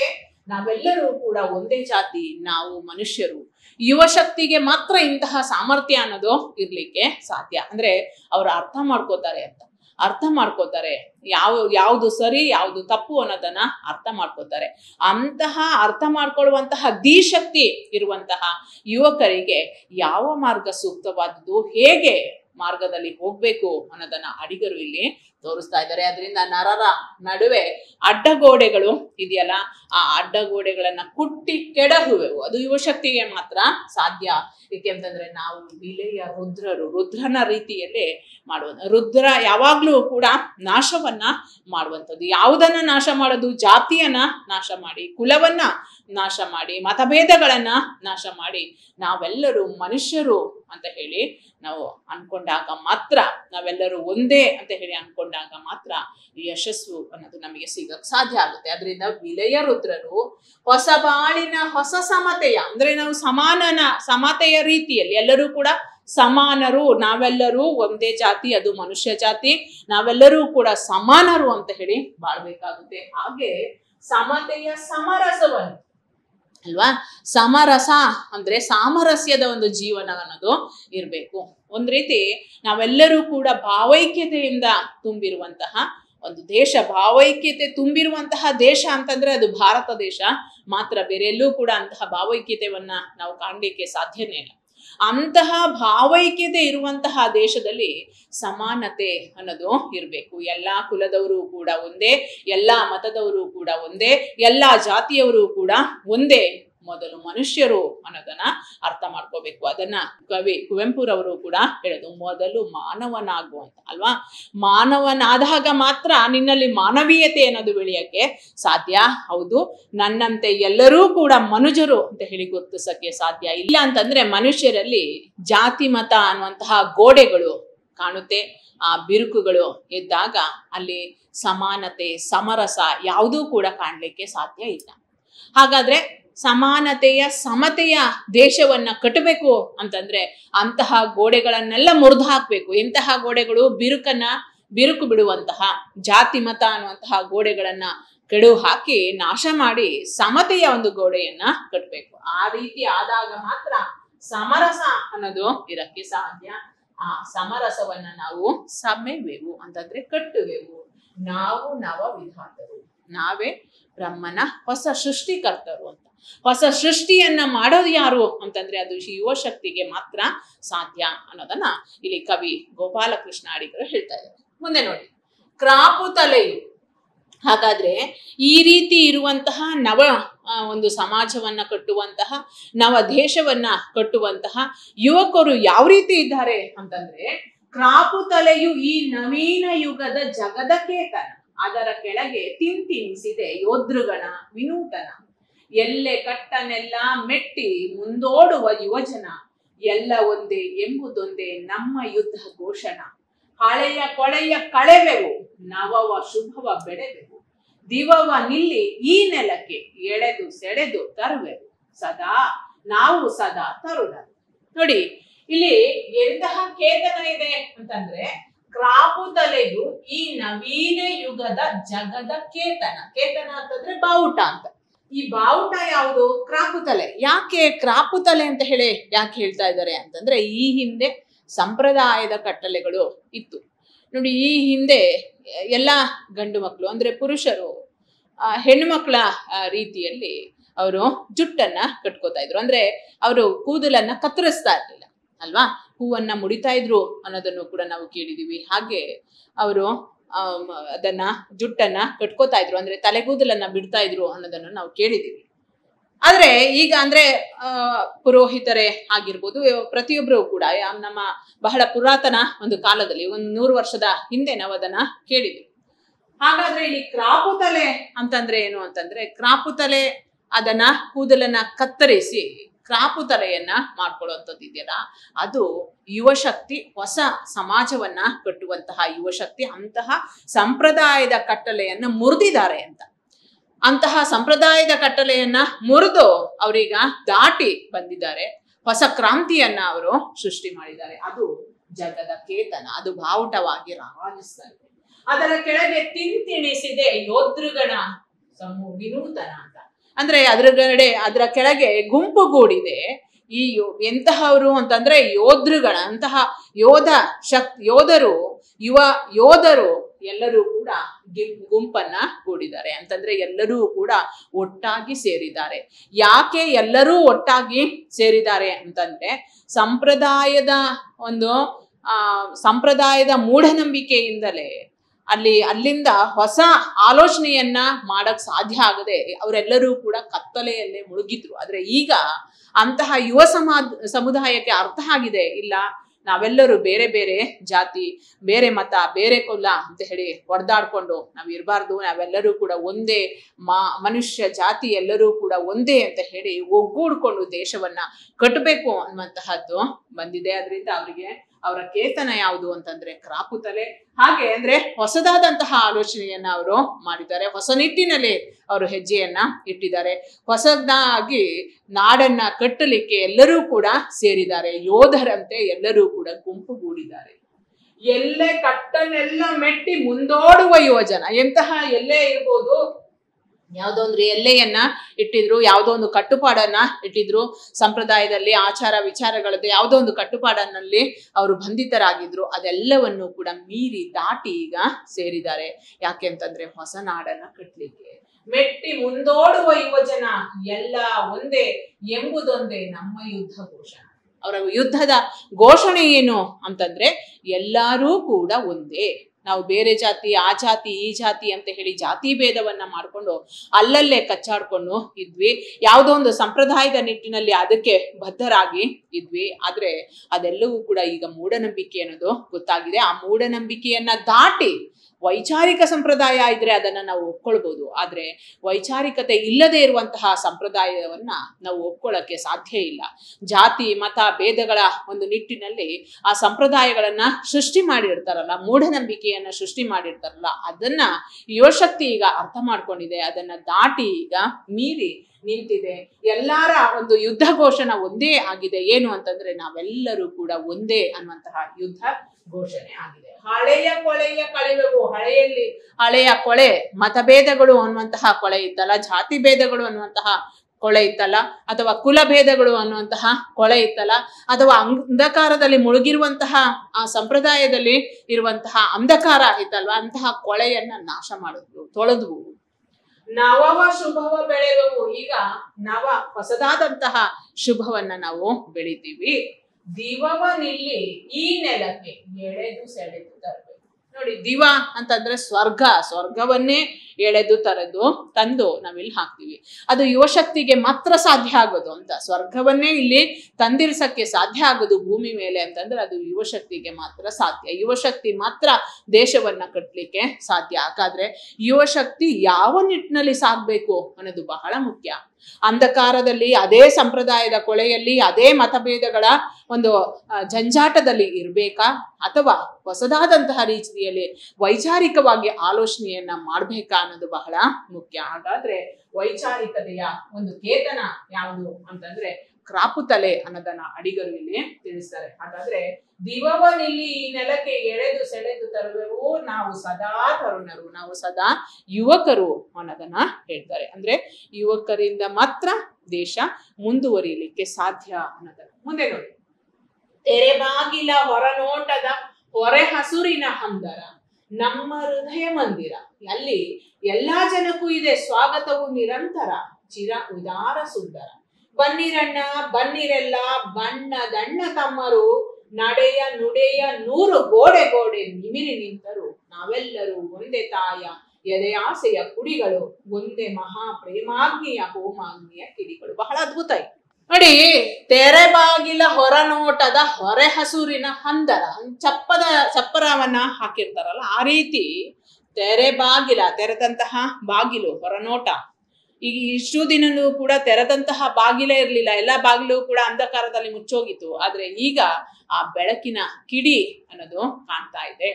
ನಾವೆಲ್ಲರೂ ಕೂಡ ಒಂದೇ ಜಾತಿ ನಾವು ಮನುಷ್ಯರು ಯುವ ಶಕ್ತಿಗೆ ಮಾತ್ರ ಇಂತಹ ಸಾಮರ್ಥ್ಯ ಅನ್ನೋದು ಇರ್ಲಿಕ್ಕೆ ಸಾಧ್ಯ ಅಂದ್ರೆ ಅವ್ರು ಅರ್ಥ ಮಾಡ್ಕೋತಾರೆ ಅಂತ ಅರ್ಥ ಮಾಡ್ಕೋತಾರೆ ಯಾವ ಯಾವುದು ಸರಿ ಯಾವುದು ತಪ್ಪು ಅನ್ನೋದನ್ನ ಅರ್ಥ ಮಾಡ್ಕೋತಾರೆ ಅಂತಹ ಅರ್ಥ ಮಾಡ್ಕೊಳ್ಳುವಂತಹ ಧೀಶಕ್ತಿ ಇರುವಂತಹ ಯುವಕರಿಗೆ ಯಾವ ಮಾರ್ಗ ಸೂಕ್ತವಾದುದು ಹೇಗೆ ಮಾರ್ಗದಲ್ಲಿ ಹೋಗ್ಬೇಕು ಅನ್ನೋದನ್ನ ಅಡಿಗರು ಇಲ್ಲಿ ತೋರಿಸ್ತಾ ಇದ್ದಾರೆ ಅದರಿಂದ ನರರ ನಡುವೆ ಅಡ್ಡಗೋಡೆಗಳು ಇದೆಯಲ್ಲ ಆ ಅಡ್ಡಗೋಡೆಗಳನ್ನ ಕುಟ್ಟಿ ಕೆಡಹುವೆವು ಅದು ಯುವಶಕ್ತಿಗೆ ಮಾತ್ರ ಸಾಧ್ಯ ಏಕೆಂತಂದ್ರೆ ನಾವು ವಿಲೆಯ ರುದ್ರರು ರುದ್ರನ ರೀತಿಯಲ್ಲೇ ಮಾಡುವ ರುದ್ರ ಯಾವಾಗ್ಲೂ ಕೂಡ ನಾಶವನ್ನ ಮಾಡುವಂಥದ್ದು ಯಾವುದನ್ನ ನಾಶ ಮಾಡೋದು ಜಾತಿಯನ್ನ ನಾಶ ಮಾಡಿ ಕುಲವನ್ನ ನಾಶ ಮಾಡಿ ಮತಭೇದಗಳನ್ನ ನಾಶ ಮಾಡಿ ನಾವೆಲ್ಲರೂ ಮನುಷ್ಯರು ಅಂತ ಹೇಳಿ ನಾವು ಅನ್ಕೊಂಡಾಗ ಮಾತ್ರ ನಾವೆಲ್ಲರೂ ಒಂದೇ ಅಂತ ಹೇಳಿ ಅನ್ಕೊಂಡಾಗ ಮಾತ್ರ ಈ ಯಶಸ್ಸು ಅನ್ನೋದು ನಮಗೆ ಸಿಗಕ್ ಸಾಧ್ಯ ಆಗುತ್ತೆ ಅದರಿಂದ ವಿಲಯ ರುದ್ರರು ಹೊಸ ಬಾಳಿನ ಹೊಸ ಸಮತೆಯ ಅಂದ್ರೆ ನಾವು ಸಮಾನನ ಸಮತೆಯ ರೀತಿಯಲ್ಲಿ ಎಲ್ಲರೂ ಕೂಡ ಸಮಾನರು ನಾವೆಲ್ಲರೂ ಒಂದೇ ಜಾತಿ ಅದು ಮನುಷ್ಯ ಜಾತಿ ನಾವೆಲ್ಲರೂ ಕೂಡ ಸಮಾನರು ಅಂತ ಹೇಳಿ ಬಾಳ್ಬೇಕಾಗುತ್ತೆ ಹಾಗೆ ಸಮತೆಯ ಸಮರಸವನ್ನು ಅಲ್ವಾ ಸಮರಸ ಅಂದ್ರೆ ಸಾಮರಸ್ಯದ ಒಂದು ಜೀವನ ಅನ್ನೋದು ಇರಬೇಕು ಒಂದ್ ರೀತಿ ನಾವೆಲ್ಲರೂ ಕೂಡ ಭಾವೈಕ್ಯತೆಯಿಂದ ತುಂಬಿರುವಂತಹ ಒಂದು ದೇಶ ಭಾವೈಕ್ಯತೆ ತುಂಬಿರುವಂತಹ ದೇಶ ಅಂತಂದ್ರೆ ಅದು ಭಾರತ ದೇಶ ಮಾತ್ರ ಬೇರೆ ಎಲ್ಲೂ ಕೂಡ ಅಂತಹ ಭಾವೈಕ್ಯತೆಯನ್ನ ನಾವು ಕಾಣಲಿಕ್ಕೆ ಸಾಧ್ಯನೇ ಇಲ್ಲ ಅಂತಹ ಭಾವೈಕ್ಯತೆ ಇರುವಂತಹ ದೇಶದಲ್ಲಿ ಸಮಾನತೆ ಅನ್ನೋದು ಇರಬೇಕು ಎಲ್ಲಾ ಕುಲದವರು ಕೂಡ ಒಂದೇ ಎಲ್ಲಾ ಮತದವರು ಕೂಡ ಒಂದೇ ಎಲ್ಲಾ ಜಾತಿಯವರು ಕೂಡ ಒಂದೇ ಮೊದಲು ಮನುಷ್ಯರು ಅನ್ನೋದನ್ನ ಅರ್ಥ ಮಾಡ್ಕೋಬೇಕು ಅದನ್ನ ಕವಿ ಕುವೆಂಪುರವರು ಕೂಡ ಹೇಳೋದು ಮೊದಲು ಮಾನವನಾಗುವಂತ ಅಲ್ವಾ ಮಾನವನಾದಾಗ ಮಾತ್ರ ನಿನ್ನಲ್ಲಿ ಮಾನವೀಯತೆ ಅನ್ನೋದು ಬೆಳೆಯಕ್ಕೆ ಸಾಧ್ಯ ಹೌದು ನನ್ನಂತೆ ಎಲ್ಲರೂ ಕೂಡ ಮನುಜರು ಅಂತ ಹೇಳಿ ಗುರುತಿಸಕ್ಕೆ ಸಾಧ್ಯ ಇಲ್ಲ ಅಂತಂದ್ರೆ ಮನುಷ್ಯರಲ್ಲಿ ಜಾತಿ ಮತ ಅನ್ನುವಂತಹ ಗೋಡೆಗಳು ಕಾಣುತ್ತೆ ಆ ಬಿರುಕುಗಳು ಇದ್ದಾಗ ಅಲ್ಲಿ ಸಮಾನತೆ ಸಮರಸ ಯಾವುದೂ ಕೂಡ ಕಾಣಲಿಕ್ಕೆ ಸಾಧ್ಯ ಇಲ್ಲ ಹಾಗಾದ್ರೆ ಸಮಾನತೆಯ ಸಮತೆಯ ದೇಶವನ್ನ ಕಟ್ಟಬೇಕು ಅಂತಂದ್ರೆ ಅಂತಹ ಗೋಡೆಗಳನ್ನೆಲ್ಲ ಮುರಿದು ಹಾಕ್ಬೇಕು ಎಂತಹ ಗೋಡೆಗಳು ಬಿರುಕನ್ನ ಬಿರುಕು ಬಿಡುವಂತಹ ಜಾತಿ ಮತ ಅನ್ನುವಂತಹ ಗೋಡೆಗಳನ್ನ ಕೆಡು ಹಾಕಿ ನಾಶ ಮಾಡಿ ಸಮತೆಯ ಒಂದು ಗೋಡೆಯನ್ನ ಕಟ್ಟಬೇಕು ಆ ರೀತಿ ಆದಾಗ ಮಾತ್ರ ಸಮರಸ ಅನ್ನೋದು ಇರಕ್ಕೆ ಸಾಧ್ಯ ಆ ಸಮರಸವನ್ನ ನಾವು ಸಮೆವೆವು ಅಂತಂದ್ರೆ ಕಟ್ಟುವೆವು ನಾವು ನವ ವಿಧಾತರು ನಾವೇ ಬ್ರಹ್ಮನ ಹೊಸ ಸೃಷ್ಟಿಕರ್ತರು ಅಂತ ಹೊಸ ಸೃಷ್ಟಿಯನ್ನ ಮಾಡೋದು ಯಾರು ಅಂತಂದ್ರೆ ಅದು ಯುವ ಶಕ್ತಿಗೆ ಮಾತ್ರ ಸಾಧ್ಯ ಅನ್ನೋದನ್ನ ಇಲ್ಲಿ ಕವಿ ಗೋಪಾಲಕೃಷ್ಣ ಅಡಿಗರು ಹೇಳ್ತಾ ಇದ್ದಾರೆ ಮುಂದೆ ನೋಡಿ ಕ್ರಾಪು ತಲೆಯು ಹಾಗಾದ್ರೆ ಈ ರೀತಿ ಇರುವಂತಹ ನವ ಆ, ಒಂದು ಸಮಾಜವನ್ನ ಕಟ್ಟುವಂತಹ ನವ ದೇಶವನ್ನ ಕಟ್ಟುವಂತಹ ಯುವಕರು ಯಾವ ರೀತಿ ಇದ್ದಾರೆ ಅಂತಂದ್ರೆ ಕ್ರಾಪು ತಲೆಯು ಈ ನವೀನ ಯುಗದ ಜಗದ ಕೇತನ ಅದರ ಕೆಳಗೆ ತಿಂತಿನಿಸಿದೆ ಯೋಧೃಗಣ ವಿನೂತನ ಎಲ್ಲೆ ಕಟ್ಟನೆಲ್ಲ ಮೆಟ್ಟಿ ಮುಂದೋಡುವ ಯುವಜನ ಎಲ್ಲ ಒಂದೇ ಎಂಬುದೊಂದೇ ನಮ್ಮ ಯುದ್ಧ ಘೋಷಣ ಹಳೆಯ ಕೊಳೆಯ ಕಳೆವೆವು ನವವ ಶುಭವ ಬೆಳೆವೆವು ದಿವವ ನಿಲ್ಲಿ ಈ ನೆಲಕ್ಕೆ ಎಳೆದು ಸೆಳೆದು ತರುವೆವು ಸದಾ ನಾವು ಸದಾ ತರುಣರು ನೋಡಿ ಇಲ್ಲಿ ಎಂತಹ ಕೇತನ ಇದೆ ಅಂತಂದ್ರೆ ಕ್ರಾಪು ತಲೆಯು ಈ ನವೀನ ಯುಗದ ಜಗದ ಕೇತನ ಕೇತನ ಅಂತಂದ್ರೆ ಬಾವುಟ ಅಂತ ಈ ಬಾವುಟ ಯಾವುದು ಕ್ರಾಪು ತಲೆ ಯಾಕೆ ಕ್ರಾಪು ತಲೆ ಅಂತ ಹೇಳಿ ಯಾಕೆ ಹೇಳ್ತಾ ಇದ್ದಾರೆ ಅಂತಂದ್ರೆ ಈ ಹಿಂದೆ ಸಂಪ್ರದಾಯದ ಕಟ್ಟಲೆಗಳು ಇತ್ತು ನೋಡಿ ಈ ಹಿಂದೆ ಎಲ್ಲ ಗಂಡು ಮಕ್ಕಳು ಅಂದ್ರೆ ಪುರುಷರು ಆ, ಹೆಣ್ಣುಮಕ್ಕಳ ಆ, ರೀತಿಯಲ್ಲಿ ಅವರು ಜುಟ್ಟನ್ನ ಕಟ್ಕೋತಾ ಇದ್ರು ಅಂದ್ರೆ ಅವರು ಕೂದಲನ್ನ ಕತ್ತರಿಸ್ತಾ ಇರ್ಲಿಲ್ಲ ಅಲ್ವಾ ಹೂವನ್ನ ಮುಡಿತಾ ಇದ್ರು ಅನ್ನೋದನ್ನು ಕೂಡ ನಾವು ಕೇಳಿದೀವಿ ಹಾಗೆ ಅವರು ಅದನ್ನ ಜುಟ್ಟನ್ನ ಕಟ್ಕೋತಾ ಇದ್ರು ಅಂದ್ರೆ ತಲೆಗೂದಲನ್ನ ಬಿಡ್ತಾ ಇದ್ರು ಅನ್ನೋದನ್ನು ನಾವು ಕೇಳಿದೀವಿ ಆದ್ರೆ ಈಗ ಅಂದ್ರೆ ಆ ಪುರೋಹಿತರೇ ಆಗಿರ್ಬೋದು ಪ್ರತಿಯೊಬ್ಬರು ಕೂಡ ಯಾ- ನಮ್ಮ ಬಹಳ ಪುರಾತನ ಒಂದು ಕಾಲದಲ್ಲಿ ಒಂದು ನೂರು ವರ್ಷದ ಹಿಂದೆ ನಾವು ಅದನ್ನ ಕೇಳಿದ್ವಿ ಹಾಗಾದ್ರೆ ಇಲ್ಲಿ ಕ್ರಾಪು ತಲೆ ಅಂತಂದ್ರೆ ಏನು ಅಂತಂದ್ರೆ ಕ್ರಾಪು ತಲೆ ಅದನ್ನ ಕೂದಲನ್ನ ಕತ್ತರಿಸಿ ಕ್ರಾಪು ತಲೆಯನ್ನ ಮಾಡ್ಕೊಳ್ಳುವಂಥದ್ದು ಇದೆಯಲ್ಲ ಅದು ಯುವಶಕ್ತಿ ಹೊಸ ಸಮಾಜವನ್ನ ಕಟ್ಟುವಂತಹ ಯುವಶಕ್ತಿ ಅಂತಹ ಸಂಪ್ರದಾಯದ ಕಟ್ಟಲೆಯನ್ನ ಮುರಿದಿದ್ದಾರೆ ಅಂತ ಅಂತಹ ಸಂಪ್ರದಾಯದ ಕಟ್ಟಲೆಯನ್ನ ಮುರಿದು ಅವರೀಗ ದಾಟಿ ಬಂದಿದ್ದಾರೆ ಹೊಸ ಕ್ರಾಂತಿಯನ್ನ ಅವರು ಸೃಷ್ಟಿ ಮಾಡಿದ್ದಾರೆ ಅದು ಜಗದ ಕೇತನ ಅದು ಬಾವುಟವಾಗಿ ರಾಜಿಸ್ತಾ ಇದೆ ಅದರ ಕೆಳಗೆ ತಿಂತಿಣಿಸಿದೆ ಯೋಧೃಗಣ ಸಮೂ ವಿನೂತನ ಅಂತ ಅಂದ್ರೆ ಅದ್ರಗಡೆ ಅದರ ಕೆಳಗೆ ಗುಂಪುಗೂಡಿದೆ ಈ ಯೋ- ಎಂತಹವರು ಅಂತಂದ್ರೆ ಯೋಧರುಗಳ ಅಂತಹ ಯೋಧ ಶಕ್ ಯೋಧರು ಯುವ ಯೋಧರು ಎಲ್ಲರೂ ಕೂಡ ಗಿ- ಗುಂಪನ್ನ ಕೂಡಿದ್ದಾರೆ ಅಂತಂದ್ರೆ ಎಲ್ಲರೂ ಕೂಡ ಒಟ್ಟಾಗಿ ಸೇರಿದ್ದಾರೆ ಯಾಕೆ ಎಲ್ಲರೂ ಒಟ್ಟಾಗಿ ಸೇರಿದ್ದಾರೆ ಅಂತಂದ್ರೆ ಸಂಪ್ರದಾಯದ ಒಂದು ಆ ಸಂಪ್ರದಾಯದ ಮೂಢನಂಬಿಕೆಯಿಂದಲೇ ಅಲ್ಲಿ ಅಲ್ಲಿಂದ ಹೊಸ ಆಲೋಚನೆಯನ್ನ ಮಾಡಕ್ ಸಾಧ್ಯ ಆಗದೆ ಅವರೆಲ್ಲರೂ ಕೂಡ ಕತ್ತಲೆಯಲ್ಲೇ ಮುಳುಗಿದ್ರು ಆದ್ರೆ ಈಗ ಅಂತಹ ಯುವ ಸಮಾ ಸಮುದಾಯಕ್ಕೆ ಅರ್ಥ ಆಗಿದೆ ಇಲ್ಲ ನಾವೆಲ್ಲರೂ ಬೇರೆ ಬೇರೆ ಜಾತಿ ಬೇರೆ ಮತ ಬೇರೆ ಕುಲ ಅಂತ ಹೇಳಿ ಹೊಡೆದಾಡ್ಕೊಂಡು ನಾವು ಇರಬಾರ್ದು ನಾವೆಲ್ಲರೂ ಕೂಡ ಒಂದೇ ಮಾ ಮನುಷ್ಯ ಜಾತಿ ಎಲ್ಲರೂ ಕೂಡ ಒಂದೇ ಅಂತ ಹೇಳಿ ಒಗ್ಗೂಡ್ಕೊಂಡು ದೇಶವನ್ನ ಕಟ್ಟಬೇಕು ಅನ್ನುವಂತಹದ್ದು ಬಂದಿದೆ ಅದರಿಂದ ಅವರಿಗೆ ಅವರ ಕೇತನ ಯಾವುದು ಅಂತಂದ್ರೆ ಕ್ರಾಪುತಲೆ ಹಾಗೆ ಅಂದ್ರೆ ಹೊಸದಾದಂತಹ ಆಲೋಚನೆಯನ್ನ ಅವರು ಮಾಡಿದ್ದಾರೆ ಹೊಸ ನಿಟ್ಟಿನಲ್ಲಿ ಅವರು ಹೆಜ್ಜೆಯನ್ನ ಇಟ್ಟಿದ್ದಾರೆ ಹೊಸದಾಗಿ ನಾಡನ್ನ ಕಟ್ಟಲಿಕ್ಕೆ ಎಲ್ಲರೂ ಕೂಡ ಸೇರಿದ್ದಾರೆ ಯೋಧರಂತೆ ಎಲ್ಲರೂ ಕೂಡ ಗುಂಪುಗೂಡಿದ್ದಾರೆ ಎಲ್ಲೇ ಕಟ್ಟನ್ನೆಲ್ಲ ಮೆಟ್ಟಿ ಮುಂದೋಡುವ ಯೋಜನ ಎಂತಹ ಎಲ್ಲೇ ಇರ್ಬೋದು ಯಾವುದೋ ಒಂದು ಎಲ್ಲೆಯನ್ನ ಇಟ್ಟಿದ್ರು ಯಾವುದೋ ಒಂದು ಕಟ್ಟುಪಾಡನ್ನ ಇಟ್ಟಿದ್ರು ಸಂಪ್ರದಾಯದಲ್ಲಿ ಆಚಾರ ವಿಚಾರಗಳದ್ದು ಯಾವುದೋ ಒಂದು ಕಟ್ಟುಪಾಡನಲ್ಲಿ ಅವರು ಬಂಧಿತರಾಗಿದ್ರು ಅದೆಲ್ಲವನ್ನು ಕೂಡ ಮೀರಿ ದಾಟಿ ಈಗ ಸೇರಿದ್ದಾರೆ ಯಾಕೆ ಅಂತಂದ್ರೆ ಹೊಸ ನಾಡನ್ನ ಕಟ್ಲಿಕ್ಕೆ ಮೆಟ್ಟಿ ಮುಂದೋಡುವ ಯುವಜನ ಎಲ್ಲ ಒಂದೇ ಎಂಬುದೊಂದೇ ನಮ್ಮ ಯುದ್ಧ ಘೋಷಣೆ ಅವರ ಯುದ್ಧದ ಘೋಷಣೆ ಏನು ಅಂತಂದ್ರೆ ಎಲ್ಲರೂ ಕೂಡ ಒಂದೇ ನಾವು ಬೇರೆ ಜಾತಿ ಆ ಜಾತಿ ಈ ಜಾತಿ ಅಂತ ಹೇಳಿ ಜಾತಿ ಭೇದವನ್ನ ಮಾಡ್ಕೊಂಡು ಅಲ್ಲಲ್ಲೇ ಕಚ್ಚಾಡ್ಕೊಂಡು ಇದ್ವಿ ಯಾವುದೋ ಒಂದು ಸಂಪ್ರದಾಯದ ನಿಟ್ಟಿನಲ್ಲಿ ಅದಕ್ಕೆ ಬದ್ಧರಾಗಿ ಇದ್ವಿ ಆದ್ರೆ ಅದೆಲ್ಲವೂ ಕೂಡ ಈಗ ಮೂಢನಂಬಿಕೆ ಅನ್ನೋದು ಗೊತ್ತಾಗಿದೆ ಆ ಮೂಢನಂಬಿಕೆಯನ್ನ ದಾಟಿ ವೈಚಾರಿಕ ಸಂಪ್ರದಾಯ ಇದ್ರೆ ಅದನ್ನ ನಾವು ಒಪ್ಕೊಳ್ಬಹುದು ಆದ್ರೆ ವೈಚಾರಿಕತೆ ಇಲ್ಲದೆ ಇರುವಂತಹ ಸಂಪ್ರದಾಯವನ್ನ ನಾವು ಒಪ್ಕೊಳ್ಳಕ್ಕೆ ಸಾಧ್ಯ ಇಲ್ಲ ಜಾತಿ ಮತ ಭೇದಗಳ ಒಂದು ನಿಟ್ಟಿನಲ್ಲಿ ಆ ಸಂಪ್ರದಾಯಗಳನ್ನ ಸೃಷ್ಟಿ ಮಾಡಿರ್ತಾರಲ್ಲ ಮೂಢನಂಬಿಕೆಯನ್ನ ಸೃಷ್ಟಿ ಮಾಡಿರ್ತಾರಲ್ಲ ಅದನ್ನ ಯುವಶಕ್ತಿ ಈಗ ಅರ್ಥ ಮಾಡ್ಕೊಂಡಿದೆ ಅದನ್ನ ದಾಟಿ ಈಗ ಮೀರಿ ನಿಂತಿದೆ ಎಲ್ಲರ ಒಂದು ಯುದ್ಧ ಘೋಷಣೆ ಒಂದೇ ಆಗಿದೆ ಏನು ಅಂತಂದ್ರೆ ನಾವೆಲ್ಲರೂ ಕೂಡ ಒಂದೇ ಅನ್ನುವಂತಹ ಯುದ್ಧ ಘೋಷಣೆ ಆಗಿದೆ ಹಳೆಯ ಕೊಳೆಯ ಕಳೆವೆವು ಹಳೆಯಲ್ಲಿ ಹಳೆಯ ಕೊಳೆ ಮತಭೇದಗಳು ಅನ್ನುವಂತಹ ಕೊಳೆ ಇತ್ತಲ್ಲ ಜಾತಿ ಭೇದಗಳು ಅನ್ನುವಂತಹ ಕೊಳೆ ಇತ್ತಲ್ಲ ಅಥವಾ ಕುಲಭೇದಗಳು ಅನ್ನುವಂತಹ ಕೊಳೆ ಇತ್ತಲ್ಲ ಅಥವಾ ಅಂಧಕಾರದಲ್ಲಿ ಮುಳುಗಿರುವಂತಹ ಆ ಸಂಪ್ರದಾಯದಲ್ಲಿ ಇರುವಂತಹ ಅಂಧಕಾರ ಇತ್ತಲ್ವಾ ಅಂತಹ ಕೊಳೆಯನ್ನ ನಾಶ ಮಾಡಿದ್ವು ತೊಳೆದ್ವು ನವವ ಶುಭವ ಬೆಳೆಯುವು ಈಗ ನವ ಹೊಸದಾದಂತಹ ಶುಭವನ್ನ ನಾವು ಬೆಳಿತೀವಿ ದಿವವ ನಿಲ್ಲಿ ಈ ನೆಲಕ್ಕೆ ಎಳೆದು ಸೆಳೆದು ತರಬೇಕು ನೋಡಿ ದಿವ ಅಂತಂದ್ರೆ ಸ್ವರ್ಗ ಸ್ವರ್ಗವನ್ನೇ ಎಳೆದು ತರದು ತಂದು ನಾವಿಲ್ಲಿ ಹಾಕ್ತಿವಿ ಅದು ಯುವಶಕ್ತಿಗೆ ಮಾತ್ರ ಸಾಧ್ಯ ಆಗೋದು ಅಂತ ಸ್ವರ್ಗವನ್ನೇ ಇಲ್ಲಿ ತಂದಿರ್ಸಕ್ಕೆ ಸಾಧ್ಯ ಆಗೋದು ಭೂಮಿ ಮೇಲೆ ಅಂತಂದ್ರೆ ಅದು ಯುವಶಕ್ತಿಗೆ ಮಾತ್ರ ಸಾಧ್ಯ ಯುವಶಕ್ತಿ ಮಾತ್ರ ದೇಶವನ್ನ ಕಟ್ಟಲಿಕ್ಕೆ ಸಾಧ್ಯ ಹಾಗಾದ್ರೆ ಯುವಶಕ್ತಿ ಯಾವ ನಿಟ್ಟಿನಲ್ಲಿ ಸಾಗ್ಬೇಕು ಅನ್ನೋದು ಬಹಳ ಮುಖ್ಯ ಅಂಧಕಾರದಲ್ಲಿ ಅದೇ ಸಂಪ್ರದಾಯದ ಕೊಳೆಯಲ್ಲಿ ಅದೇ ಮತಭೇದಗಳ ಒಂದು ಆ, ಜಂಜಾಟದಲ್ಲಿ ಇರ್ಬೇಕಾ ಅಥವಾ ಹೊಸದಾದಂತಹ ರೀತಿಯಲ್ಲಿ ವೈಚಾರಿಕವಾಗಿ ಆಲೋಚನೆಯನ್ನ ಮಾಡ್ಬೇಕಾ ಅನ್ನೋದು ಬಹಳ ಮುಖ್ಯ ಹಾಗಾದ್ರೆ ವೈಚಾರಿಕತೆಯ ಒಂದು ಕೇತನ ಯಾವುದು ಅಂತಂದ್ರೆ ಕ್ರಾಪುತಲೆ ಅನ್ನೋದನ್ನ ಅಡಿಗರು ಇಲ್ಲಿ ತಿಳಿಸ್ತಾರೆ ಹಾಗಾದ್ರೆ ದಿವವ ನಿಲ್ಲಿ ಈ ನೆಲಕ್ಕೆ ಎಳೆದು ಸೆಳೆದು ತರುವೆವು ನಾವು ಸದಾ ತರುಣರು ನಾವು ಸದಾ ಯುವಕರು ಅನ್ನೋದನ್ನ ಹೇಳ್ತಾರೆ ಅಂದ್ರೆ ಯುವಕರಿಂದ ಮಾತ್ರ ದೇಶ ಮುಂದುವರಿಯಲಿಕ್ಕೆ ಸಾಧ್ಯ ಅನ್ನೋದನ್ನ ಮುಂದೆ ನೋಡಿ ತೆರೆ ಬಾಗಿಲ ಹೊರನೋಟದ ಹೊರೆ ಹಸುರಿನ ಹಂದರ ನಮ್ಮ ಹೃದಯ ಮಂದಿರ ಅಲ್ಲಿ ಎಲ್ಲಾ ಜನಕ್ಕೂ ಇದೆ ಸ್ವಾಗತವು ನಿರಂತರ ಚಿರ ಉದಾರ ಸುಂದರ ಬನ್ನಿರಣ್ಣ ಬನ್ನಿರೆಲ್ಲ ಬಣ್ಣದಣ್ಣ ತಮ್ಮರು ನಡೆಯ ನುಡೆಯ ನೂರು ಗೋಡೆ ಗೋಡೆ ನಿಮಿರಿ ನಿಂತರು ನಾವೆಲ್ಲರೂ ಒಂದೇ ತಾಯ ಎದೆಯಾಸೆಯ ಕುಡಿಗಳು ಒಂದೇ ಮಹಾ ಪ್ರೇಮಾಗ್ನಿಯ ಹೋಮಾಗ್ನಿಯ ಕಿಡಿಗಳು ಬಹಳ ಅದ್ಭುತ ಇದು. ನೋಡಿ ತೆರೆ ಬಾಗಿಲ ಹೊರನೋಟದ ಹೊರೆ ಹಸುರಿನ ಹಂದರ ಚಪ್ಪದ ಚಪ್ಪರವನ್ನ ಹಾಕಿರ್ತಾರಲ್ಲ ಆ ರೀತಿ ತೆರೆ ಬಾಗಿಲ ತೆರೆದಂತಹ ಬಾಗಿಲು ಹೊರನೋಟ ಈಗ ಇಷ್ಟು ದಿನನೂ ಕೂಡ ತೆರೆದಂತಹ ಬಾಗಿಲೇ ಇರಲಿಲ್ಲ ಎಲ್ಲ ಬಾಗಿಲು ಕೂಡ ಅಂಧಕಾರದಲ್ಲಿ ಮುಚ್ಚೋಗಿತ್ತು ಆದ್ರೆ ಈಗ ಆ ಬೆಳಕಿನ ಕಿಡಿ ಅನ್ನೋದು ಕಾಣ್ತಾ ಇದೆ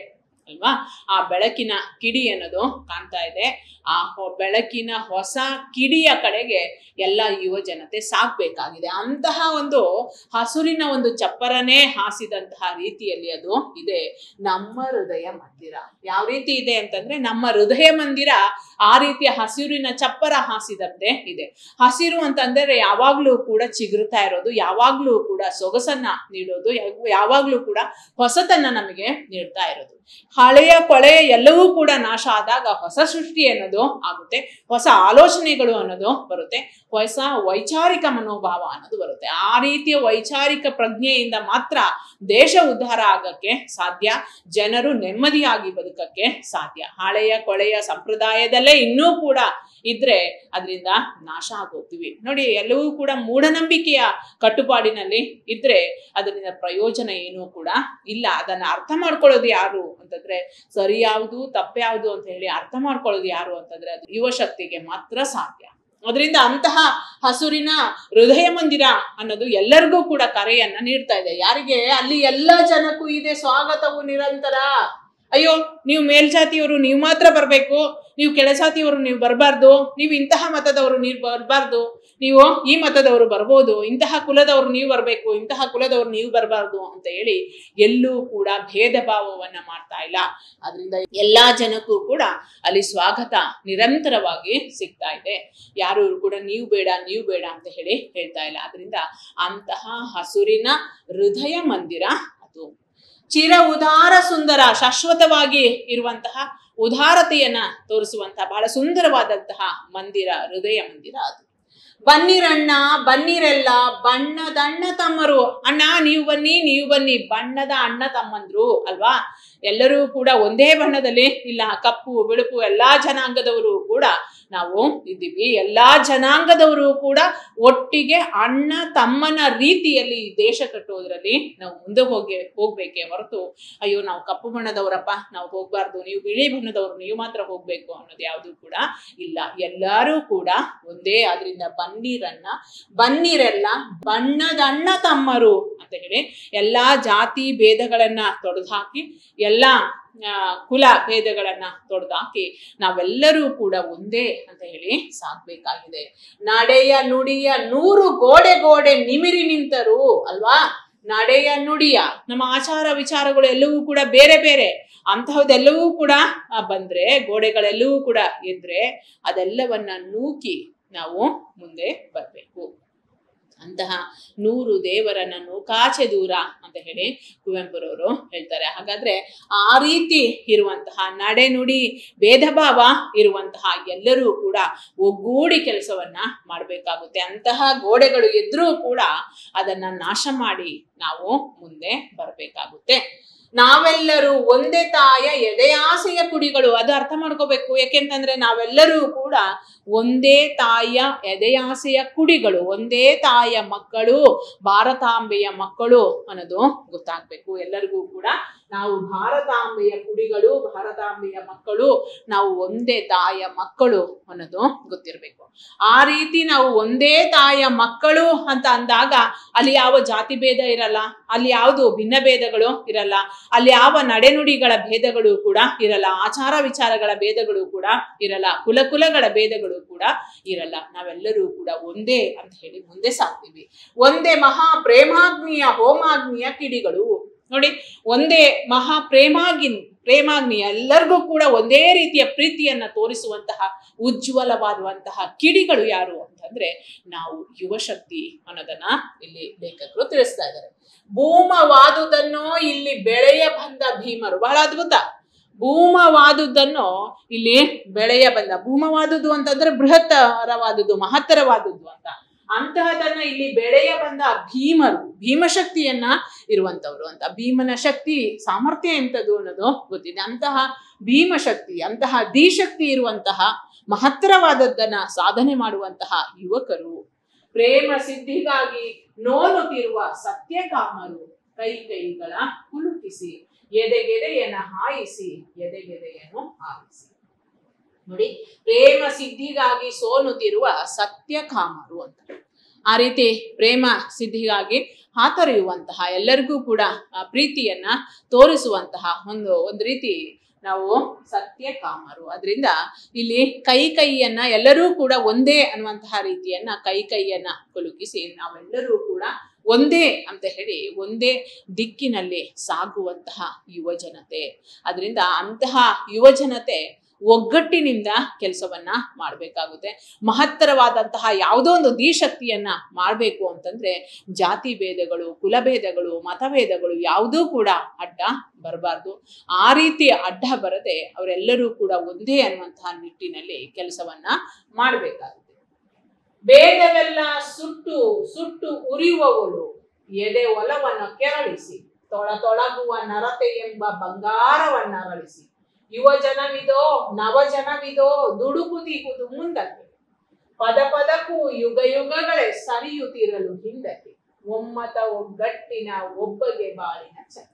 ಅಲ್ವಾ ಆ ಬೆಳಕಿನ ಕಿಡಿ ಅನ್ನೋದು ಕಾಣ್ತಾ ಇದೆ ಆ ಹೊ- ಬೆಳಕಿನ ಹೊಸ ಕಿಡಿಯ ಕಡೆಗೆ ಎಲ್ಲ ಯುವ ಜನತೆ ಸಾಕ್ಬೇಕಾಗಿದೆ ಅಂತಹ ಒಂದು ಹಸುರಿನ ಒಂದು ಚಪ್ಪರನೇ ಹಾಸಿದಂತಹ ರೀತಿಯಲ್ಲಿ ಅದು ಇದೆ ನಮ್ಮ ಹೃದಯ ಮಂದಿರ ಯಾವ ರೀತಿ ಇದೆ ಅಂತಂದ್ರೆ ನಮ್ಮ ಹೃದಯ ಮಂದಿರ ಆ ರೀತಿಯ ಹಸಿರಿನ ಚಪ್ಪರ ಹಾಸಿದಂತೆ ಇದೆ ಹಸಿರು ಅಂತಂದ್ರೆ ಯಾವಾಗ್ಲೂ ಕೂಡ ಚಿಗುರುತ್ತಾ ಇರೋದು ಯಾವಾಗ್ಲೂ ಕೂಡ ಸೊಗಸನ್ನ ನೀಡೋದು ಯಾವ- ಯಾವಾಗ್ಲೂ ಕೂಡ ಹೊಸತನ್ನ ನಮಗೆ ನೀಡ್ತಾ ಇರೋದು ಹಳೆಯ ಕೊಳೆಯ ಎಲ್ಲವೂ ಕೂಡ ನಾಶ ಆದಾಗ ಹೊಸ ಸೃಷ್ಟಿ ಅನ್ನೋದು ಆಗುತ್ತೆ ಹೊಸ ಆಲೋಚನೆಗಳು ಅನ್ನೋದು ಬರುತ್ತೆ ಹೊಸ ವೈಚಾರಿಕ ಮನೋಭಾವ ಅನ್ನೋದು ಬರುತ್ತೆ ಆ ರೀತಿಯ ವೈಚಾರಿಕ ಪ್ರಜ್ಞೆಯಿಂದ ಮಾತ್ರ ದೇಶ ಉದ್ಧಾರ ಆಗಕ್ಕೆ ಸಾಧ್ಯ ಜನರು ನೆಮ್ಮದಿಯಾಗಿ ಬದುಕಕ್ಕೆ ಸಾಧ್ಯ ಹಳೆಯ ಕೊಳೆಯ ಸಂಪ್ರದಾಯದಲ್ಲೇ ಇನ್ನೂ ಕೂಡ ಇದ್ರೆ ಅದರಿಂದ ನಾಶ ಆಗೋಗ್ತೀವಿ ನೋಡಿ ಎಲ್ಲವೂ ಕೂಡ ಮೂಢನಂಬಿಕೆಯ ಕಟ್ಟುಪಾಡಿನಲ್ಲಿ ಇದ್ರೆ ಅದರಿಂದ ಪ್ರಯೋಜನ ಏನೂ ಕೂಡ ಇಲ್ಲ ಅದನ್ನ ಅರ್ಥ ಮಾಡ್ಕೊಳ್ಳೋದು ಯಾರು ಅಂತಂದ್ರೆ ಸರಿ ಯಾವುದು ತಪ್ಪು ಯಾವುದು ಅಂತ ಹೇಳಿ ಅರ್ಥ ಮಾಡ್ಕೊಳ್ಳೋದು ಯಾರು ಅಂತಂದ್ರೆ ಅದು ಯುವ ಶಕ್ತಿಗೆ ಮಾತ್ರ ಸಾಧ್ಯ ಅದರಿಂದ ಅಂತಹ ಹಸುರಿನ ಹೃದಯ ಮಂದಿರ ಅನ್ನೋದು ಎಲ್ಲರಿಗೂ ಕೂಡ ಕರೆಯನ್ನ ನೀಡ್ತಾ ಇದೆ ಯಾರಿಗೆ ಅಲ್ಲಿ ಎಲ್ಲ ಜನಕ್ಕೂ ಇದೆ ಸ್ವಾಗತವು ನಿರಂತರ ಅಯ್ಯೋ ನೀವು ಮೇಲ್ಜಾತಿಯವರು ನೀವು ಮಾತ್ರ ಬರಬೇಕು ನೀವು ಕೆಳಜಾತಿಯವರು ನೀವು ಬರಬಾರ್ದು ನೀವು ಇಂತಹ ಮತದವರು ನೀವು ಬರಬಾರ್ದು ನೀವು ಈ ಮತದವರು ಬರ್ಬೋದು ಇಂತಹ ಕುಲದವರು ನೀವು ಬರಬೇಕು ಇಂತಹ ಕುಲದವರು ನೀವು ಬರಬಾರ್ದು ಅಂತ ಹೇಳಿ ಎಲ್ಲೂ ಕೂಡ ಭೇದ ಭಾವವನ್ನ ಮಾಡ್ತಾ ಇಲ್ಲ ಅದರಿಂದ ಎಲ್ಲಾ ಜನಕ್ಕೂ ಕೂಡ ಅಲ್ಲಿ ಸ್ವಾಗತ ನಿರಂತರವಾಗಿ ಸಿಗ್ತಾ ಇದೆ ಯಾರು ಕೂಡ ನೀವು ಬೇಡ ನೀವು ಬೇಡ ಅಂತ ಹೇಳಿ ಹೇಳ್ತಾ ಇಲ್ಲ ಅದರಿಂದ ಅಂತಹ ಹಸುರಿನ ಹೃದಯ ಮಂದಿರ ಅದು ಚಿರ ಉದಾರ ಸುಂದರ ಶಾಶ್ವತವಾಗಿ ಇರುವಂತಹ ಉದಾರತೆಯನ್ನ ತೋರಿಸುವಂತಹ ಬಹಳ ಸುಂದರವಾದಂತಹ ಮಂದಿರ ಹೃದಯ ಮಂದಿರ ಅದು ಬನ್ನಿರಣ್ಣ ಬನ್ನಿರೆಲ್ಲ ಬಣ್ಣದ ಅಣ್ಣ ತಮ್ಮರು ಅಣ್ಣ ನೀವು ಬನ್ನಿ ನೀವು ಬನ್ನಿ ಬಣ್ಣದ ಅಣ್ಣ ತಮ್ಮಂದ್ರು ಅಲ್ವಾ ಎಲ್ಲರೂ ಕೂಡ ಒಂದೇ ಬಣ್ಣದಲ್ಲಿ ಇಲ್ಲ ಕಪ್ಪು ಬಿಳುಪು ಎಲ್ಲಾ ಜನಾಂಗದವರು ಕೂಡ ನಾವು ಇದ್ದೀವಿ ಎಲ್ಲಾ ಜನಾಂಗದವರು ಕೂಡ ಒಟ್ಟಿಗೆ ಅಣ್ಣ ತಮ್ಮನ ರೀತಿಯಲ್ಲಿ ಈ ದೇಶ ಕಟ್ಟೋದ್ರಲ್ಲಿ ನಾವು ಮುಂದೆ ಹೋಗಿ ಹೋಗ್ಬೇಕೆ ಹೊರತು ಅಯ್ಯೋ ನಾವು ಕಪ್ಪು ಬಣ್ಣದವರಪ್ಪ ನಾವು ಹೋಗ್ಬಾರ್ದು ನೀವು ಬಿಳಿ ಬಣ್ಣದವರು ನೀವು ಮಾತ್ರ ಹೋಗ್ಬೇಕು ಅನ್ನೋದು ಯಾವುದು ಕೂಡ ಇಲ್ಲ ಎಲ್ಲರೂ ಕೂಡ ಒಂದೇ ಆದ್ರಿಂದ ಬನ್ನಿರನ್ನ ಬನ್ನಿರೆಲ್ಲ ಬಣ್ಣದ ಅಣ್ಣ ತಮ್ಮರು ಅಂತ ಹೇಳಿ ಎಲ್ಲಾ ಜಾತಿ ಭೇದಗಳನ್ನ ತೊಡೆದುಹಾಕಿ ಎಲ್ಲಾ ಆ, ಕುಲ ಭೇದಗಳನ್ನ ತೊಡೆದುಹಾಕಿ ನಾವೆಲ್ಲರೂ ಕೂಡ ಒಂದೇ ಅಂತ ಹೇಳಿ ಸಾಕ್ಬೇಕಾಗಿದೆ ನಡೆಯ ನುಡಿಯ ನೂರು ಗೋಡೆ ಗೋಡೆ ನಿಮಿರಿ ನಿಂತರು ಅಲ್ವಾ ನಡೆಯ ನುಡಿಯ ನಮ್ಮ ಆಚಾರ ವಿಚಾರಗಳು ಎಲ್ಲವೂ ಕೂಡ ಬೇರೆ ಬೇರೆ ಅಂತಹದ್ದೆಲ್ಲವೂ ಕೂಡ ಆ, ಬಂದ್ರೆ ಗೋಡೆಗಳೆಲ್ಲವೂ ಕೂಡ ಇದ್ರೆ ಅದೆಲ್ಲವನ್ನ ನೂಕಿ ನಾವು ಮುಂದೆ ಬರಬೇಕು ಅಂತಹ ನೂರು ದೇವರನ್ನ ನೂಕಾಚೆ ದೂರ ಅಂತ ಹೇಳಿ ಕುವೆಂಪುರವರು ಹೇಳ್ತಾರೆ ಹಾಗಾದ್ರೆ ಆ ರೀತಿ ಇರುವಂತಹ ನಡೆ ನುಡಿ ಭೇದ ಭಾವ ಇರುವಂತಹ ಎಲ್ಲರೂ ಕೂಡ ಒಗ್ಗೂಡಿ ಕೆಲಸವನ್ನ ಮಾಡಬೇಕಾಗುತ್ತೆ ಅಂತಹ ಗೋಡೆಗಳು ಎದ್ರೂ ಕೂಡ ಅದನ್ನ ನಾಶ ಮಾಡಿ ನಾವು ಮುಂದೆ ಬರಬೇಕಾಗುತ್ತೆ ನಾವೆಲ್ಲರೂ ಒಂದೇ ತಾಯ ಎದೆಯಾಸೆಯ ಕುಡಿಗಳು ಅದು ಅರ್ಥ ಮಾಡ್ಕೋಬೇಕು ಯಾಕೆಂತಂದ್ರೆ ನಾವೆಲ್ಲರೂ ಕೂಡ ಒಂದೇ ತಾಯಿಯ ಎದೆಯಾಸೆಯ ಕುಡಿಗಳು ಒಂದೇ ತಾಯಿಯ ಮಕ್ಕಳು ಭಾರತಾಂಬೆಯ ಮಕ್ಕಳು ಅನ್ನೋದು ಗೊತ್ತಾಗ್ಬೇಕು ಎಲ್ಲರಿಗೂ ಕೂಡ ನಾವು ಭಾರತಾಂಬೆಯ ಕುಡಿಗಳು ಭಾರತಾಂಬೆಯ ಮಕ್ಕಳು ನಾವು ಒಂದೇ ತಾಯಿಯ ಮಕ್ಕಳು ಅನ್ನೋದು ಗೊತ್ತಿರಬೇಕು ಆ ರೀತಿ ನಾವು ಒಂದೇ ತಾಯಿಯ ಮಕ್ಕಳು ಅಂತ ಅಂದಾಗ ಅಲ್ಲಿ ಯಾವ ಜಾತಿ ಭೇದ ಇರಲ್ಲ ಅಲ್ಲಿ ಯಾವುದು ಭಿನ್ನ ಭೇದಗಳು ಇರಲ್ಲ ಅಲ್ಲಿ ಯಾವ ನಡೆನುಡಿಗಳ ಭೇದಗಳು ಕೂಡ ಇರಲ್ಲ ಆಚಾರ ವಿಚಾರಗಳ ಭೇದಗಳು ಕೂಡ ಇರಲ್ಲ ಕುಲ ಕುಲಗಳ ಭೇದಗಳು ಕೂಡ ಇರಲ್ಲ ನಾವೆಲ್ಲರೂ ಕೂಡ ಒಂದೇ ಅಂತ ಹೇಳಿ ಮುಂದೆ ಸಾಕ್ತೀವಿ ಒಂದೇ ಮಹಾ ಪ್ರೇಮಾಗ್ನಿಯ ಹೋಮಾಗ್ನಿಯ ಕಿಡಿಗಳು ನೋಡಿ ಒಂದೇ ಮಹಾ ಪ್ರೇಮಾಗ್ನಿ ಪ್ರೇಮಾಗ್ನಿ ಎಲ್ಲರಿಗೂ ಕೂಡ ಒಂದೇ ರೀತಿಯ ಪ್ರೀತಿಯನ್ನ ತೋರಿಸುವಂತಹ ಉಜ್ವಲವಾದಂತಹ ಕಿಡಿಗಳು ಯಾರು ಅಂತಂದ್ರೆ ನಾವು ಯುವ ಶಕ್ತಿ ಅನ್ನೋದನ್ನ ಇಲ್ಲಿ ಲೇಖಕರು ತಿಳಿಸ್ತಾ ಇದ್ದಾರೆ ಭೂಮವಾದುದನ್ನು ಇಲ್ಲಿ ಬೆಳೆಯ ಬಂದ ಭೀಮರು ಬಹಳ ಅದ್ಭುತ ಭೂಮವಾದುದನ್ನು ಇಲ್ಲಿ ಬೆಳೆಯ ಬಂದ ಭೂಮವಾದುದು ಅಂತಂದ್ರೆ ಬೃಹತ್ತರವಾದುದು ಮಹತ್ತರವಾದುದು ಅಂತ ಅಂತಹದನ್ನ ಇಲ್ಲಿ ಬೆಳೆಯ ಬಂದ ಭೀಮರು ಭೀಮಶಕ್ತಿಯನ್ನ ಇರುವಂತವ್ರು ಅಂತ ಭೀಮನ ಶಕ್ತಿ ಸಾಮರ್ಥ್ಯ ಎಂತದ್ದು ಅನ್ನೋದು ಗೊತ್ತಿದೆ ಅಂತಹ ಭೀಮಶಕ್ತಿ ಅಂತಹ ದಿಶಕ್ತಿ ಇರುವಂತಹ ಮಹತ್ತರವಾದದ್ದನ್ನ ಸಾಧನೆ ಮಾಡುವಂತಹ ಯುವಕರು ಪ್ರೇಮ ಸಿದ್ಧಿಗಾಗಿ ನೋಲುತ್ತಿರುವ ಸತ್ಯಕಾಮರು ಕೈ ಕೈಗಳ ಕುಲುಕಿಸಿ ಎದೆಗೆದೆಯನ್ನ ಹಾಯಿಸಿ ಎದೆಗೆದೆಯನ್ನು ಹಾಯಿಸಿ ನೋಡಿ ಪ್ರೇಮ ಸಿದ್ಧಿಗಾಗಿ ಸೋಲುತ್ತಿರುವ ಸತ್ಯಕಾಮರು ಅಂತ ಆ ರೀತಿ ಪ್ರೇಮ ಸಿದ್ಧಿಗಾಗಿ ಹಾತೊರೆಯುವಂತಹ ಎಲ್ಲರಿಗೂ ಕೂಡ ಆ ಪ್ರೀತಿಯನ್ನ ತೋರಿಸುವಂತಹ ಒಂದು ಒಂದು ರೀತಿ ನಾವು ಸತ್ಯ ಕಾಮರು ಅದರಿಂದ ಇಲ್ಲಿ ಕೈ ಕೈಯನ್ನ ಎಲ್ಲರೂ ಕೂಡ ಒಂದೇ ಅನ್ನುವಂತಹ ರೀತಿಯನ್ನ ಕೈ ಕೈಯನ್ನ ಕುಲುಕಿಸಿ ನಾವೆಲ್ಲರೂ ಕೂಡ ಒಂದೇ ಅಂತ ಹೇಳಿ ಒಂದೇ ದಿಕ್ಕಿನಲ್ಲಿ ಸಾಗುವಂತಹ ಯುವಜನತೆ ಅದರಿಂದ ಅಂತಹ ಯುವಜನತೆ ಒಗ್ಗಟ್ಟಿನಿಂದ ಕೆಲಸವನ್ನ ಮಾಡಬೇಕಾಗುತ್ತೆ ಮಹತ್ತರವಾದಂತಹ ಯಾವುದೋ ಒಂದು ಧೀಶಕ್ತಿಯನ್ನ ಮಾಡಬೇಕು ಅಂತಂದ್ರೆ ಜಾತಿ ಭೇದಗಳು ಕುಲಭೇದಗಳು ಮತಭೇದಗಳು ಯಾವುದೂ ಕೂಡ ಅಡ್ಡ ಬರಬಾರ್ದು ಆ ರೀತಿ ಅಡ್ಡ ಬರದೆ ಅವರೆಲ್ಲರೂ ಕೂಡ ಒಂದೇ ಅನ್ನುವಂತಹ ನಿಟ್ಟಿನಲ್ಲಿ ಕೆಲಸವನ್ನ ಮಾಡಬೇಕಾಗುತ್ತೆ ಭೇದವೆಲ್ಲ ಸುಟ್ಟು ಸುಟ್ಟು ಉರಿಯುವವಳು ಎದೆ ಒಲವನ್ನು ಕೆರಳಿಸಿ ತೊಳ ತೊಳಗುವ ನರತೆ ಎಂಬ ಬಂಗಾರವನ್ನ ಅರಳಿಸಿ ಯುವ ಜನವಿದೋ ನವ ಜನವಿದೋ ದುಡುಕುದಿಗುವುದು ಮುಂದಕ್ಕೆ ಪದ ಪದಕ್ಕೂ ಯುಗ ಯುಗಗಳೇ ಸರಿಯುತ್ತಿರಲು ಹಿಂದಕ್ಕೆ ಒಮ್ಮತ ಒಗ್ಗಟ್ಟಿನ ಒಬ್ಬಗೆ ಬಾಳಿನ ಚಕ್ರ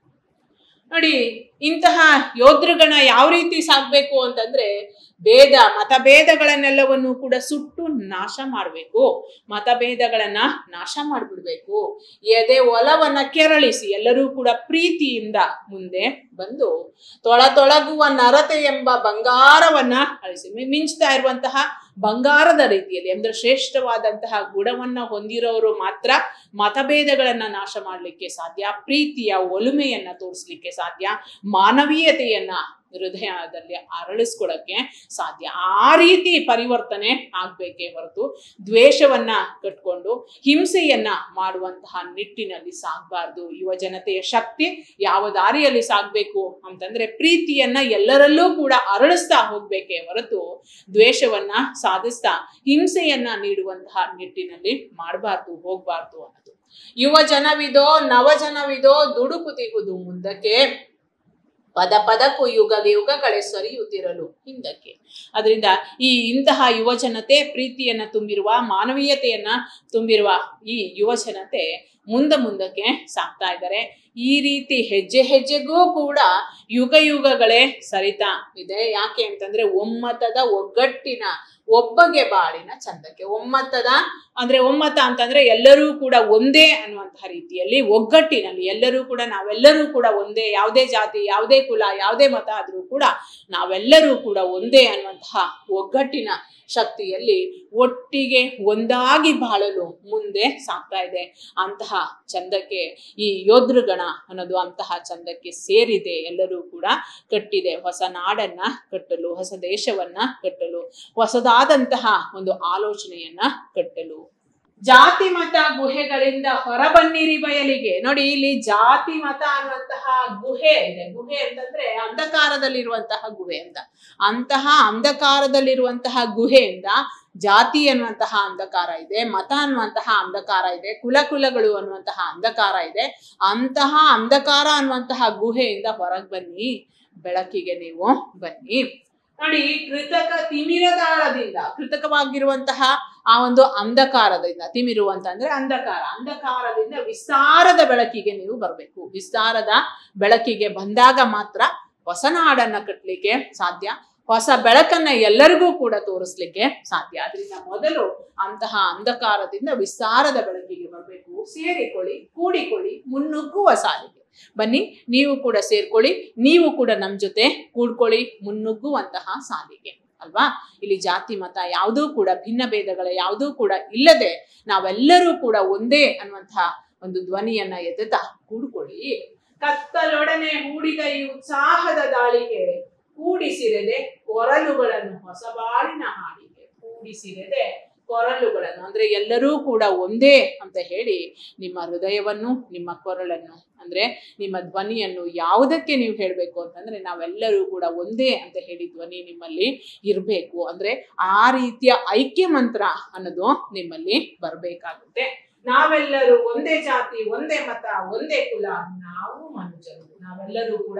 ನೋಡಿ ಇಂತಹ ಯೋಧೃಗಣ ಯಾವ ರೀತಿ ಸಾಗ್ಬೇಕು ಅಂತಂದ್ರೆ ಭೇದ ಮತಭೇದಗಳನ್ನೆಲ್ಲವನ್ನು ಕೂಡ ಸುಟ್ಟು ನಾಶ ಮಾಡಬೇಕು ಮತಭೇದಗಳನ್ನ ನಾಶ ಮಾಡಿಬಿಡ್ಬೇಕು ಎದೆ ಒಲವನ್ನ ಕೆರಳಿಸಿ ಎಲ್ಲರೂ ಕೂಡ ಪ್ರೀತಿಯಿಂದ ಮುಂದೆ ಬಂದು ತೊಳ ತೊಳಗುವ ನರತೆ ಎಂಬ ಬಂಗಾರವನ್ನ ಅಳಿಸಿ ಮಿ- ಮಿಂಚ್ತಾ ಇರುವಂತಹ ಬಂಗಾರದ ರೀತಿಯಲ್ಲಿ ಅಂದ್ರೆ ಶ್ರೇಷ್ಠವಾದಂತಹ ಗುಣವನ್ನ ಹೊಂದಿರೋರು ಮಾತ್ರ ಮತಭೇದಗಳನ್ನ ನಾಶ ಮಾಡಲಿಕ್ಕೆ ಸಾಧ್ಯ ಪ್ರೀತಿಯ ಒಲುಮೆಯನ್ನ ತೋರಿಸ್ಲಿಕ್ಕೆ ಸಾಧ್ಯ ಮಾನವೀಯತೆಯನ್ನ ಹೃದಯದಲ್ಲಿ ಅರಳಿಸ್ಕೊಳಕ್ಕೆ ಸಾಧ್ಯ ಆ ರೀತಿ ಪರಿವರ್ತನೆ ಆಗ್ಬೇಕೇ ಹೊರತು ದ್ವೇಷವನ್ನ ಕಟ್ಕೊಂಡು ಹಿಂಸೆಯನ್ನ ಮಾಡುವಂತಹ ನಿಟ್ಟಿನಲ್ಲಿ ಸಾಗಬಾರ್ದು ಯುವ ಜನತೆಯ ಶಕ್ತಿ ಯಾವ ದಾರಿಯಲ್ಲಿ ಸಾಗ್ಬೇಕು ಅಂತಂದ್ರೆ ಪ್ರೀತಿಯನ್ನ ಎಲ್ಲರಲ್ಲೂ ಕೂಡ ಅರಳಿಸ್ತಾ ಹೋಗ್ಬೇಕೇ ಹೊರತು ದ್ವೇಷವನ್ನ ಸಾಧಿಸ್ತಾ ಹಿಂಸೆಯನ್ನ ನೀಡುವಂತಹ ನಿಟ್ಟಿನಲ್ಲಿ ಮಾಡಬಾರ್ದು ಹೋಗ್ಬಾರ್ದು ಅನ್ನೋದು ಯುವ ಜನವಿದೋ ನವ ಜನವಿದೋ ದುಡುಕುತಿಗುವುದು ಮುಂದಕ್ಕೆ ಪದ ಪದಕ್ಕೂ ಯುಗ ಯುಗಗಳೇ ಸರಿಯುತ್ತಿರಲು ಹಿಂದಕ್ಕೆ ಅದರಿಂದ ಈ ಇಂತಹ ಯುವಜನತೆ ಪ್ರೀತಿಯನ್ನ ತುಂಬಿರುವ ಮಾನವೀಯತೆಯನ್ನ ತುಂಬಿರುವ ಈ ಯುವಜನತೆ ಮುಂದೆ ಮುಂದಕ್ಕೆ ಸಾಕ್ತಾ ಇದ್ದಾರೆ ಈ ರೀತಿ ಹೆಜ್ಜೆ ಹೆಜ್ಜೆಗೂ ಕೂಡ ಯುಗ ಯುಗಗಳೇ ಸರಿತಾ ಇದೆ ಯಾಕೆ ಅಂತಂದ್ರೆ ಒಮ್ಮತದ ಒಗ್ಗಟ್ಟಿನ ಒಬ್ಬಗೆ ಬಾಳಿನ ಚಂದಕ್ಕೆ ಒಮ್ಮತದ ಅಂದ್ರೆ ಒಮ್ಮತ ಅಂತಂದ್ರೆ ಎಲ್ಲರೂ ಕೂಡ ಒಂದೇ ಅನ್ನುವಂತಹ ರೀತಿಯಲ್ಲಿ ಒಗ್ಗಟ್ಟಿನಲ್ಲಿ ಎಲ್ಲರೂ ಕೂಡ ನಾವೆಲ್ಲರೂ ಕೂಡ ಒಂದೇ ಯಾವುದೇ ಜಾತಿ ಯಾವುದೇ ಕುಲ ಯಾವುದೇ ಮತ ಆದ್ರೂ ಕೂಡ ನಾವೆಲ್ಲರೂ ಕೂಡ ಒಂದೇ ಅನ್ನುವಂತಹ ಒಗ್ಗಟ್ಟಿನ ಶಕ್ತಿಯಲ್ಲಿ ಒಟ್ಟಿಗೆ ಒಂದಾಗಿ ಬಾಳಲು ಮುಂದೆ ಸಾಗ್ತಾ ಇದೆ ಅಂತಹ ಚಂದಕ್ಕೆ ಈ ಯೋಧೃಗಣ ಅನ್ನೋದು ಅಂತಹ ಚಂದಕ್ಕೆ ಸೇರಿದೆ ಎಲ್ಲರೂ ಕೂಡ ಕಟ್ಟಿದೆ ಹೊಸ ನಾಡನ್ನ ಕಟ್ಟಲು ಹೊಸ ದೇಶವನ್ನ ಕಟ್ಟಲು ಹೊಸದಾದಂತಹ ಒಂದು ಆಲೋಚನೆಯನ್ನ ಕಟ್ಟಲು ಜಾತಿ ಮತ ಗುಹೆಗಳಿಂದ ಹೊರಬನ್ನಿರಿ ಬಯಲಿಗೆ ನೋಡಿ ಇಲ್ಲಿ ಜಾತಿ ಮತ ಅನ್ನುವಂತಹ ಗುಹೆ ಇದೆ ಗುಹೆ ಅಂತಂದ್ರೆ ಅಂಧಕಾರದಲ್ಲಿರುವಂತಹ ಗುಹೆ ಅಂತ ಅಂತಹ ಅಂಧಕಾರದಲ್ಲಿರುವಂತಹ ಗುಹೆಯಿಂದ ಜಾತಿ ಅನ್ನುವಂತಹ ಅಂಧಕಾರ ಇದೆ ಮತ ಅನ್ನುವಂತಹ ಅಂಧಕಾರ ಇದೆ ಕುಲ ಕುಲಗಳು ಅನ್ನುವಂತಹ ಅಂಧಕಾರ ಇದೆ ಅಂತಹ ಅಂಧಕಾರ ಅನ್ನುವಂತಹ ಗುಹೆಯಿಂದ ಹೊರಗೆ ಬನ್ನಿ ಬೆಳಕಿಗೆ ನೀವು ಬನ್ನಿ ನೋಡಿ ಕೃತಕ ತಿಮಿರದಾಳದಿಂದ ಕೃತಕವಾಗಿರುವಂತಹ ಆ ಒಂದು ಅಂಧಕಾರದಿಂದ ತಿಮಿರು ಅಂತಂದ್ರೆ ಅಂಧಕಾರ ಅಂಧಕಾರದಿಂದ ವಿಸ್ತಾರದ ಬೆಳಕಿಗೆ ನೀವು ಬರಬೇಕು ವಿಸ್ತಾರದ ಬೆಳಕಿಗೆ ಬಂದಾಗ ಮಾತ್ರ ಹೊಸ ನಾಡನ್ನ ಕಟ್ಟಲಿಕ್ಕೆ ಸಾಧ್ಯ ಹೊಸ ಬೆಳಕನ್ನ ಎಲ್ಲರಿಗೂ ಕೂಡ ತೋರಿಸ್ಲಿಕ್ಕೆ ಸಾಧ್ಯ ಅದರಿಂದ ಮೊದಲು ಅಂತಹ ಅಂಧಕಾರದಿಂದ ವಿಸ್ತಾರದ ಬೆಳಕಿಗೆ ಬರಬೇಕು ಸೇರಿಕೊಳ್ಳಿ ಕೂಡಿಕೊಳ್ಳಿ ಮುನ್ನುಗ್ಗುವ ಸಾಲಿಗೆ ಬನ್ನಿ ನೀವು ಕೂಡ ಸೇರ್ಕೊಳ್ಳಿ ನೀವು ಕೂಡ ನಮ್ಮ ಜೊತೆ ಕೂಡ್ಕೊಳ್ಳಿ ಮುನ್ನುಗ್ಗುವಂತಹ ಸಾಲಿಗೆ ಅಲ್ವಾ ಇಲ್ಲಿ ಜಾತಿ ಮತ ಯಾವುದೂ ಕೂಡ ಭಿನ್ನ ಭೇದಗಳ ಯಾವುದೂ ಕೂಡ ಇಲ್ಲದೆ ನಾವೆಲ್ಲರೂ ಕೂಡ ಒಂದೇ ಅನ್ನುವಂತಹ ಒಂದು ಧ್ವನಿಯನ್ನ ಎತ್ತುತ್ತಾ ಕೂಡ್ಕೊಳ್ಳಿ ಕತ್ತಲೊಡನೆ ಹೂಡಿದ ಈ ಉತ್ಸಾಹದ ದಾಳಿಗೆ ಕೂಡಿಸಿರದೆ ಕೊರಲುಗಳನ್ನು ಹೊಸ ಬಾಳಿನ ಹಾಡಿಗೆ ಕೂಡಿಸಿರದೆ ಕೊರಲುಗಳನ್ನು ಅಂದ್ರೆ ಎಲ್ಲರೂ ಕೂಡ ಒಂದೇ ಅಂತ ಹೇಳಿ ನಿಮ್ಮ ಹೃದಯವನ್ನು ನಿಮ್ಮ ಕೊರಳನ್ನು ಅಂದ್ರೆ ನಿಮ್ಮ ಧ್ವನಿಯನ್ನು ಯಾವುದಕ್ಕೆ ನೀವು ಹೇಳಬೇಕು ಅಂತಂದ್ರೆ ನಾವೆಲ್ಲರೂ ಕೂಡ ಒಂದೇ ಅಂತ ಹೇಳಿ ಧ್ವನಿ ನಿಮ್ಮಲ್ಲಿ ಇರಬೇಕು ಅಂದ್ರೆ ಆ ರೀತಿಯ ಐಕ್ಯ ಮಂತ್ರ ಅನ್ನೋದು ನಿಮ್ಮಲ್ಲಿ ಬರಬೇಕಾಗುತ್ತೆ ನಾವೆಲ್ಲರೂ ಒಂದೇ ಜಾತಿ ಒಂದೇ ಮತ ಒಂದೇ ಕುಲ ನಾವು ಮನುಜರು ನಾವೆಲ್ಲರೂ ಕೂಡ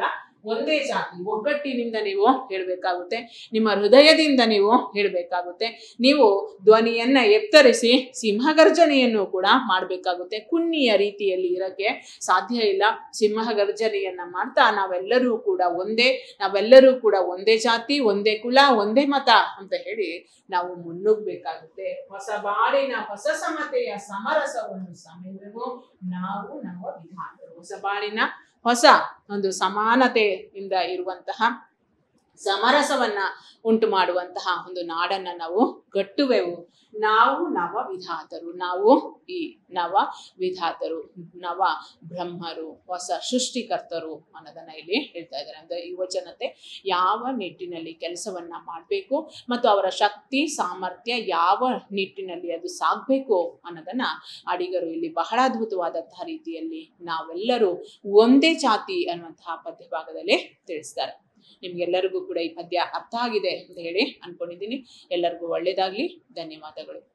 ಒಂದೇ ಜಾತಿ ಒಗ್ಗಟ್ಟಿನಿಂದ ನೀವು ಹೇಳಬೇಕಾಗುತ್ತೆ ನಿಮ್ಮ ಹೃದಯದಿಂದ ನೀವು ಹೇಳಬೇಕಾಗುತ್ತೆ ನೀವು ಧ್ವನಿಯನ್ನ ಎತ್ತರಿಸಿ ಸಿಂಹಗರ್ಜನೆಯನ್ನು ಕೂಡ ಮಾಡಬೇಕಾಗುತ್ತೆ ಕುನ್ನಿಯ ರೀತಿಯಲ್ಲಿ ಇರಕ್ಕೆ ಸಾಧ್ಯ ಇಲ್ಲ ಸಿಂಹಗರ್ಜನೆಯನ್ನ ಮಾಡ್ತಾ ನಾವೆಲ್ಲರೂ ಕೂಡ ಒಂದೇ ನಾವೆಲ್ಲರೂ ಕೂಡ ಒಂದೇ ಜಾತಿ ಒಂದೇ ಕುಲ ಒಂದೇ ಮತ ಅಂತ ಹೇಳಿ ನಾವು ಮುನ್ನುಗ್ಬೇಕಾಗುತ್ತೆ ಹೊಸ ಬಾಳಿನ ಹೊಸ ಸಮತೆಯ ಸಮರಸವನ್ನು ಸಮೆದೆವು ನಾವು ನಮ್ಮ ವಿಧಾನರು ಹೊಸ ಬಾಳಿನ ಹೊಸ ಒಂದು ಸಮಾನತೆಯಿಂದ ಇರುವಂತಹ ಸಮರಸವನ್ನ ಉಂಟು ಮಾಡುವಂತಹ ಒಂದು ನಾಡನ್ನ ನಾವು ಗಟ್ಟುವೆವು ನಾವು ನವ ವಿಧಾತರು ನಾವು ಈ ನವ ವಿಧಾತರು ನವ ಬ್ರಹ್ಮರು ಹೊಸ ಸೃಷ್ಟಿಕರ್ತರು ಅನ್ನೋದನ್ನ ಇಲ್ಲಿ ಹೇಳ್ತಾ ಇದ್ದಾರೆ ಅಂದ್ರೆ ಯುವ ಜನತೆ ಯಾವ ನಿಟ್ಟಿನಲ್ಲಿ ಕೆಲಸವನ್ನ ಮಾಡಬೇಕು ಮತ್ತು ಅವರ ಶಕ್ತಿ ಸಾಮರ್ಥ್ಯ ಯಾವ ನಿಟ್ಟಿನಲ್ಲಿ ಅದು ಸಾಗಬೇಕು ಅನ್ನೋದನ್ನ ಅಡಿಗರು ಇಲ್ಲಿ ಬಹಳ ಅದ್ಭುತವಾದಂತಹ ರೀತಿಯಲ್ಲಿ ನಾವೆಲ್ಲರೂ ಒಂದೇ ಜಾತಿ ಅನ್ನುವಂತಹ ಪದ್ಯಭಾಗದಲ್ಲಿ ತಿಳಿಸ್ತಾರೆ ನಿಮ್ಗೆಲ್ಲರಿಗೂ ಕೂಡ ಈ ಪದ್ಯ ಅರ್ಥ ಆಗಿದೆ ಅಂತ ಹೇಳಿ ಅನ್ಕೊಂಡಿದ್ದೀನಿ ಎಲ್ಲರಿಗೂ ಒಳ್ಳೇದಾಗ್ಲಿ ಧನ್ಯವಾದಗಳು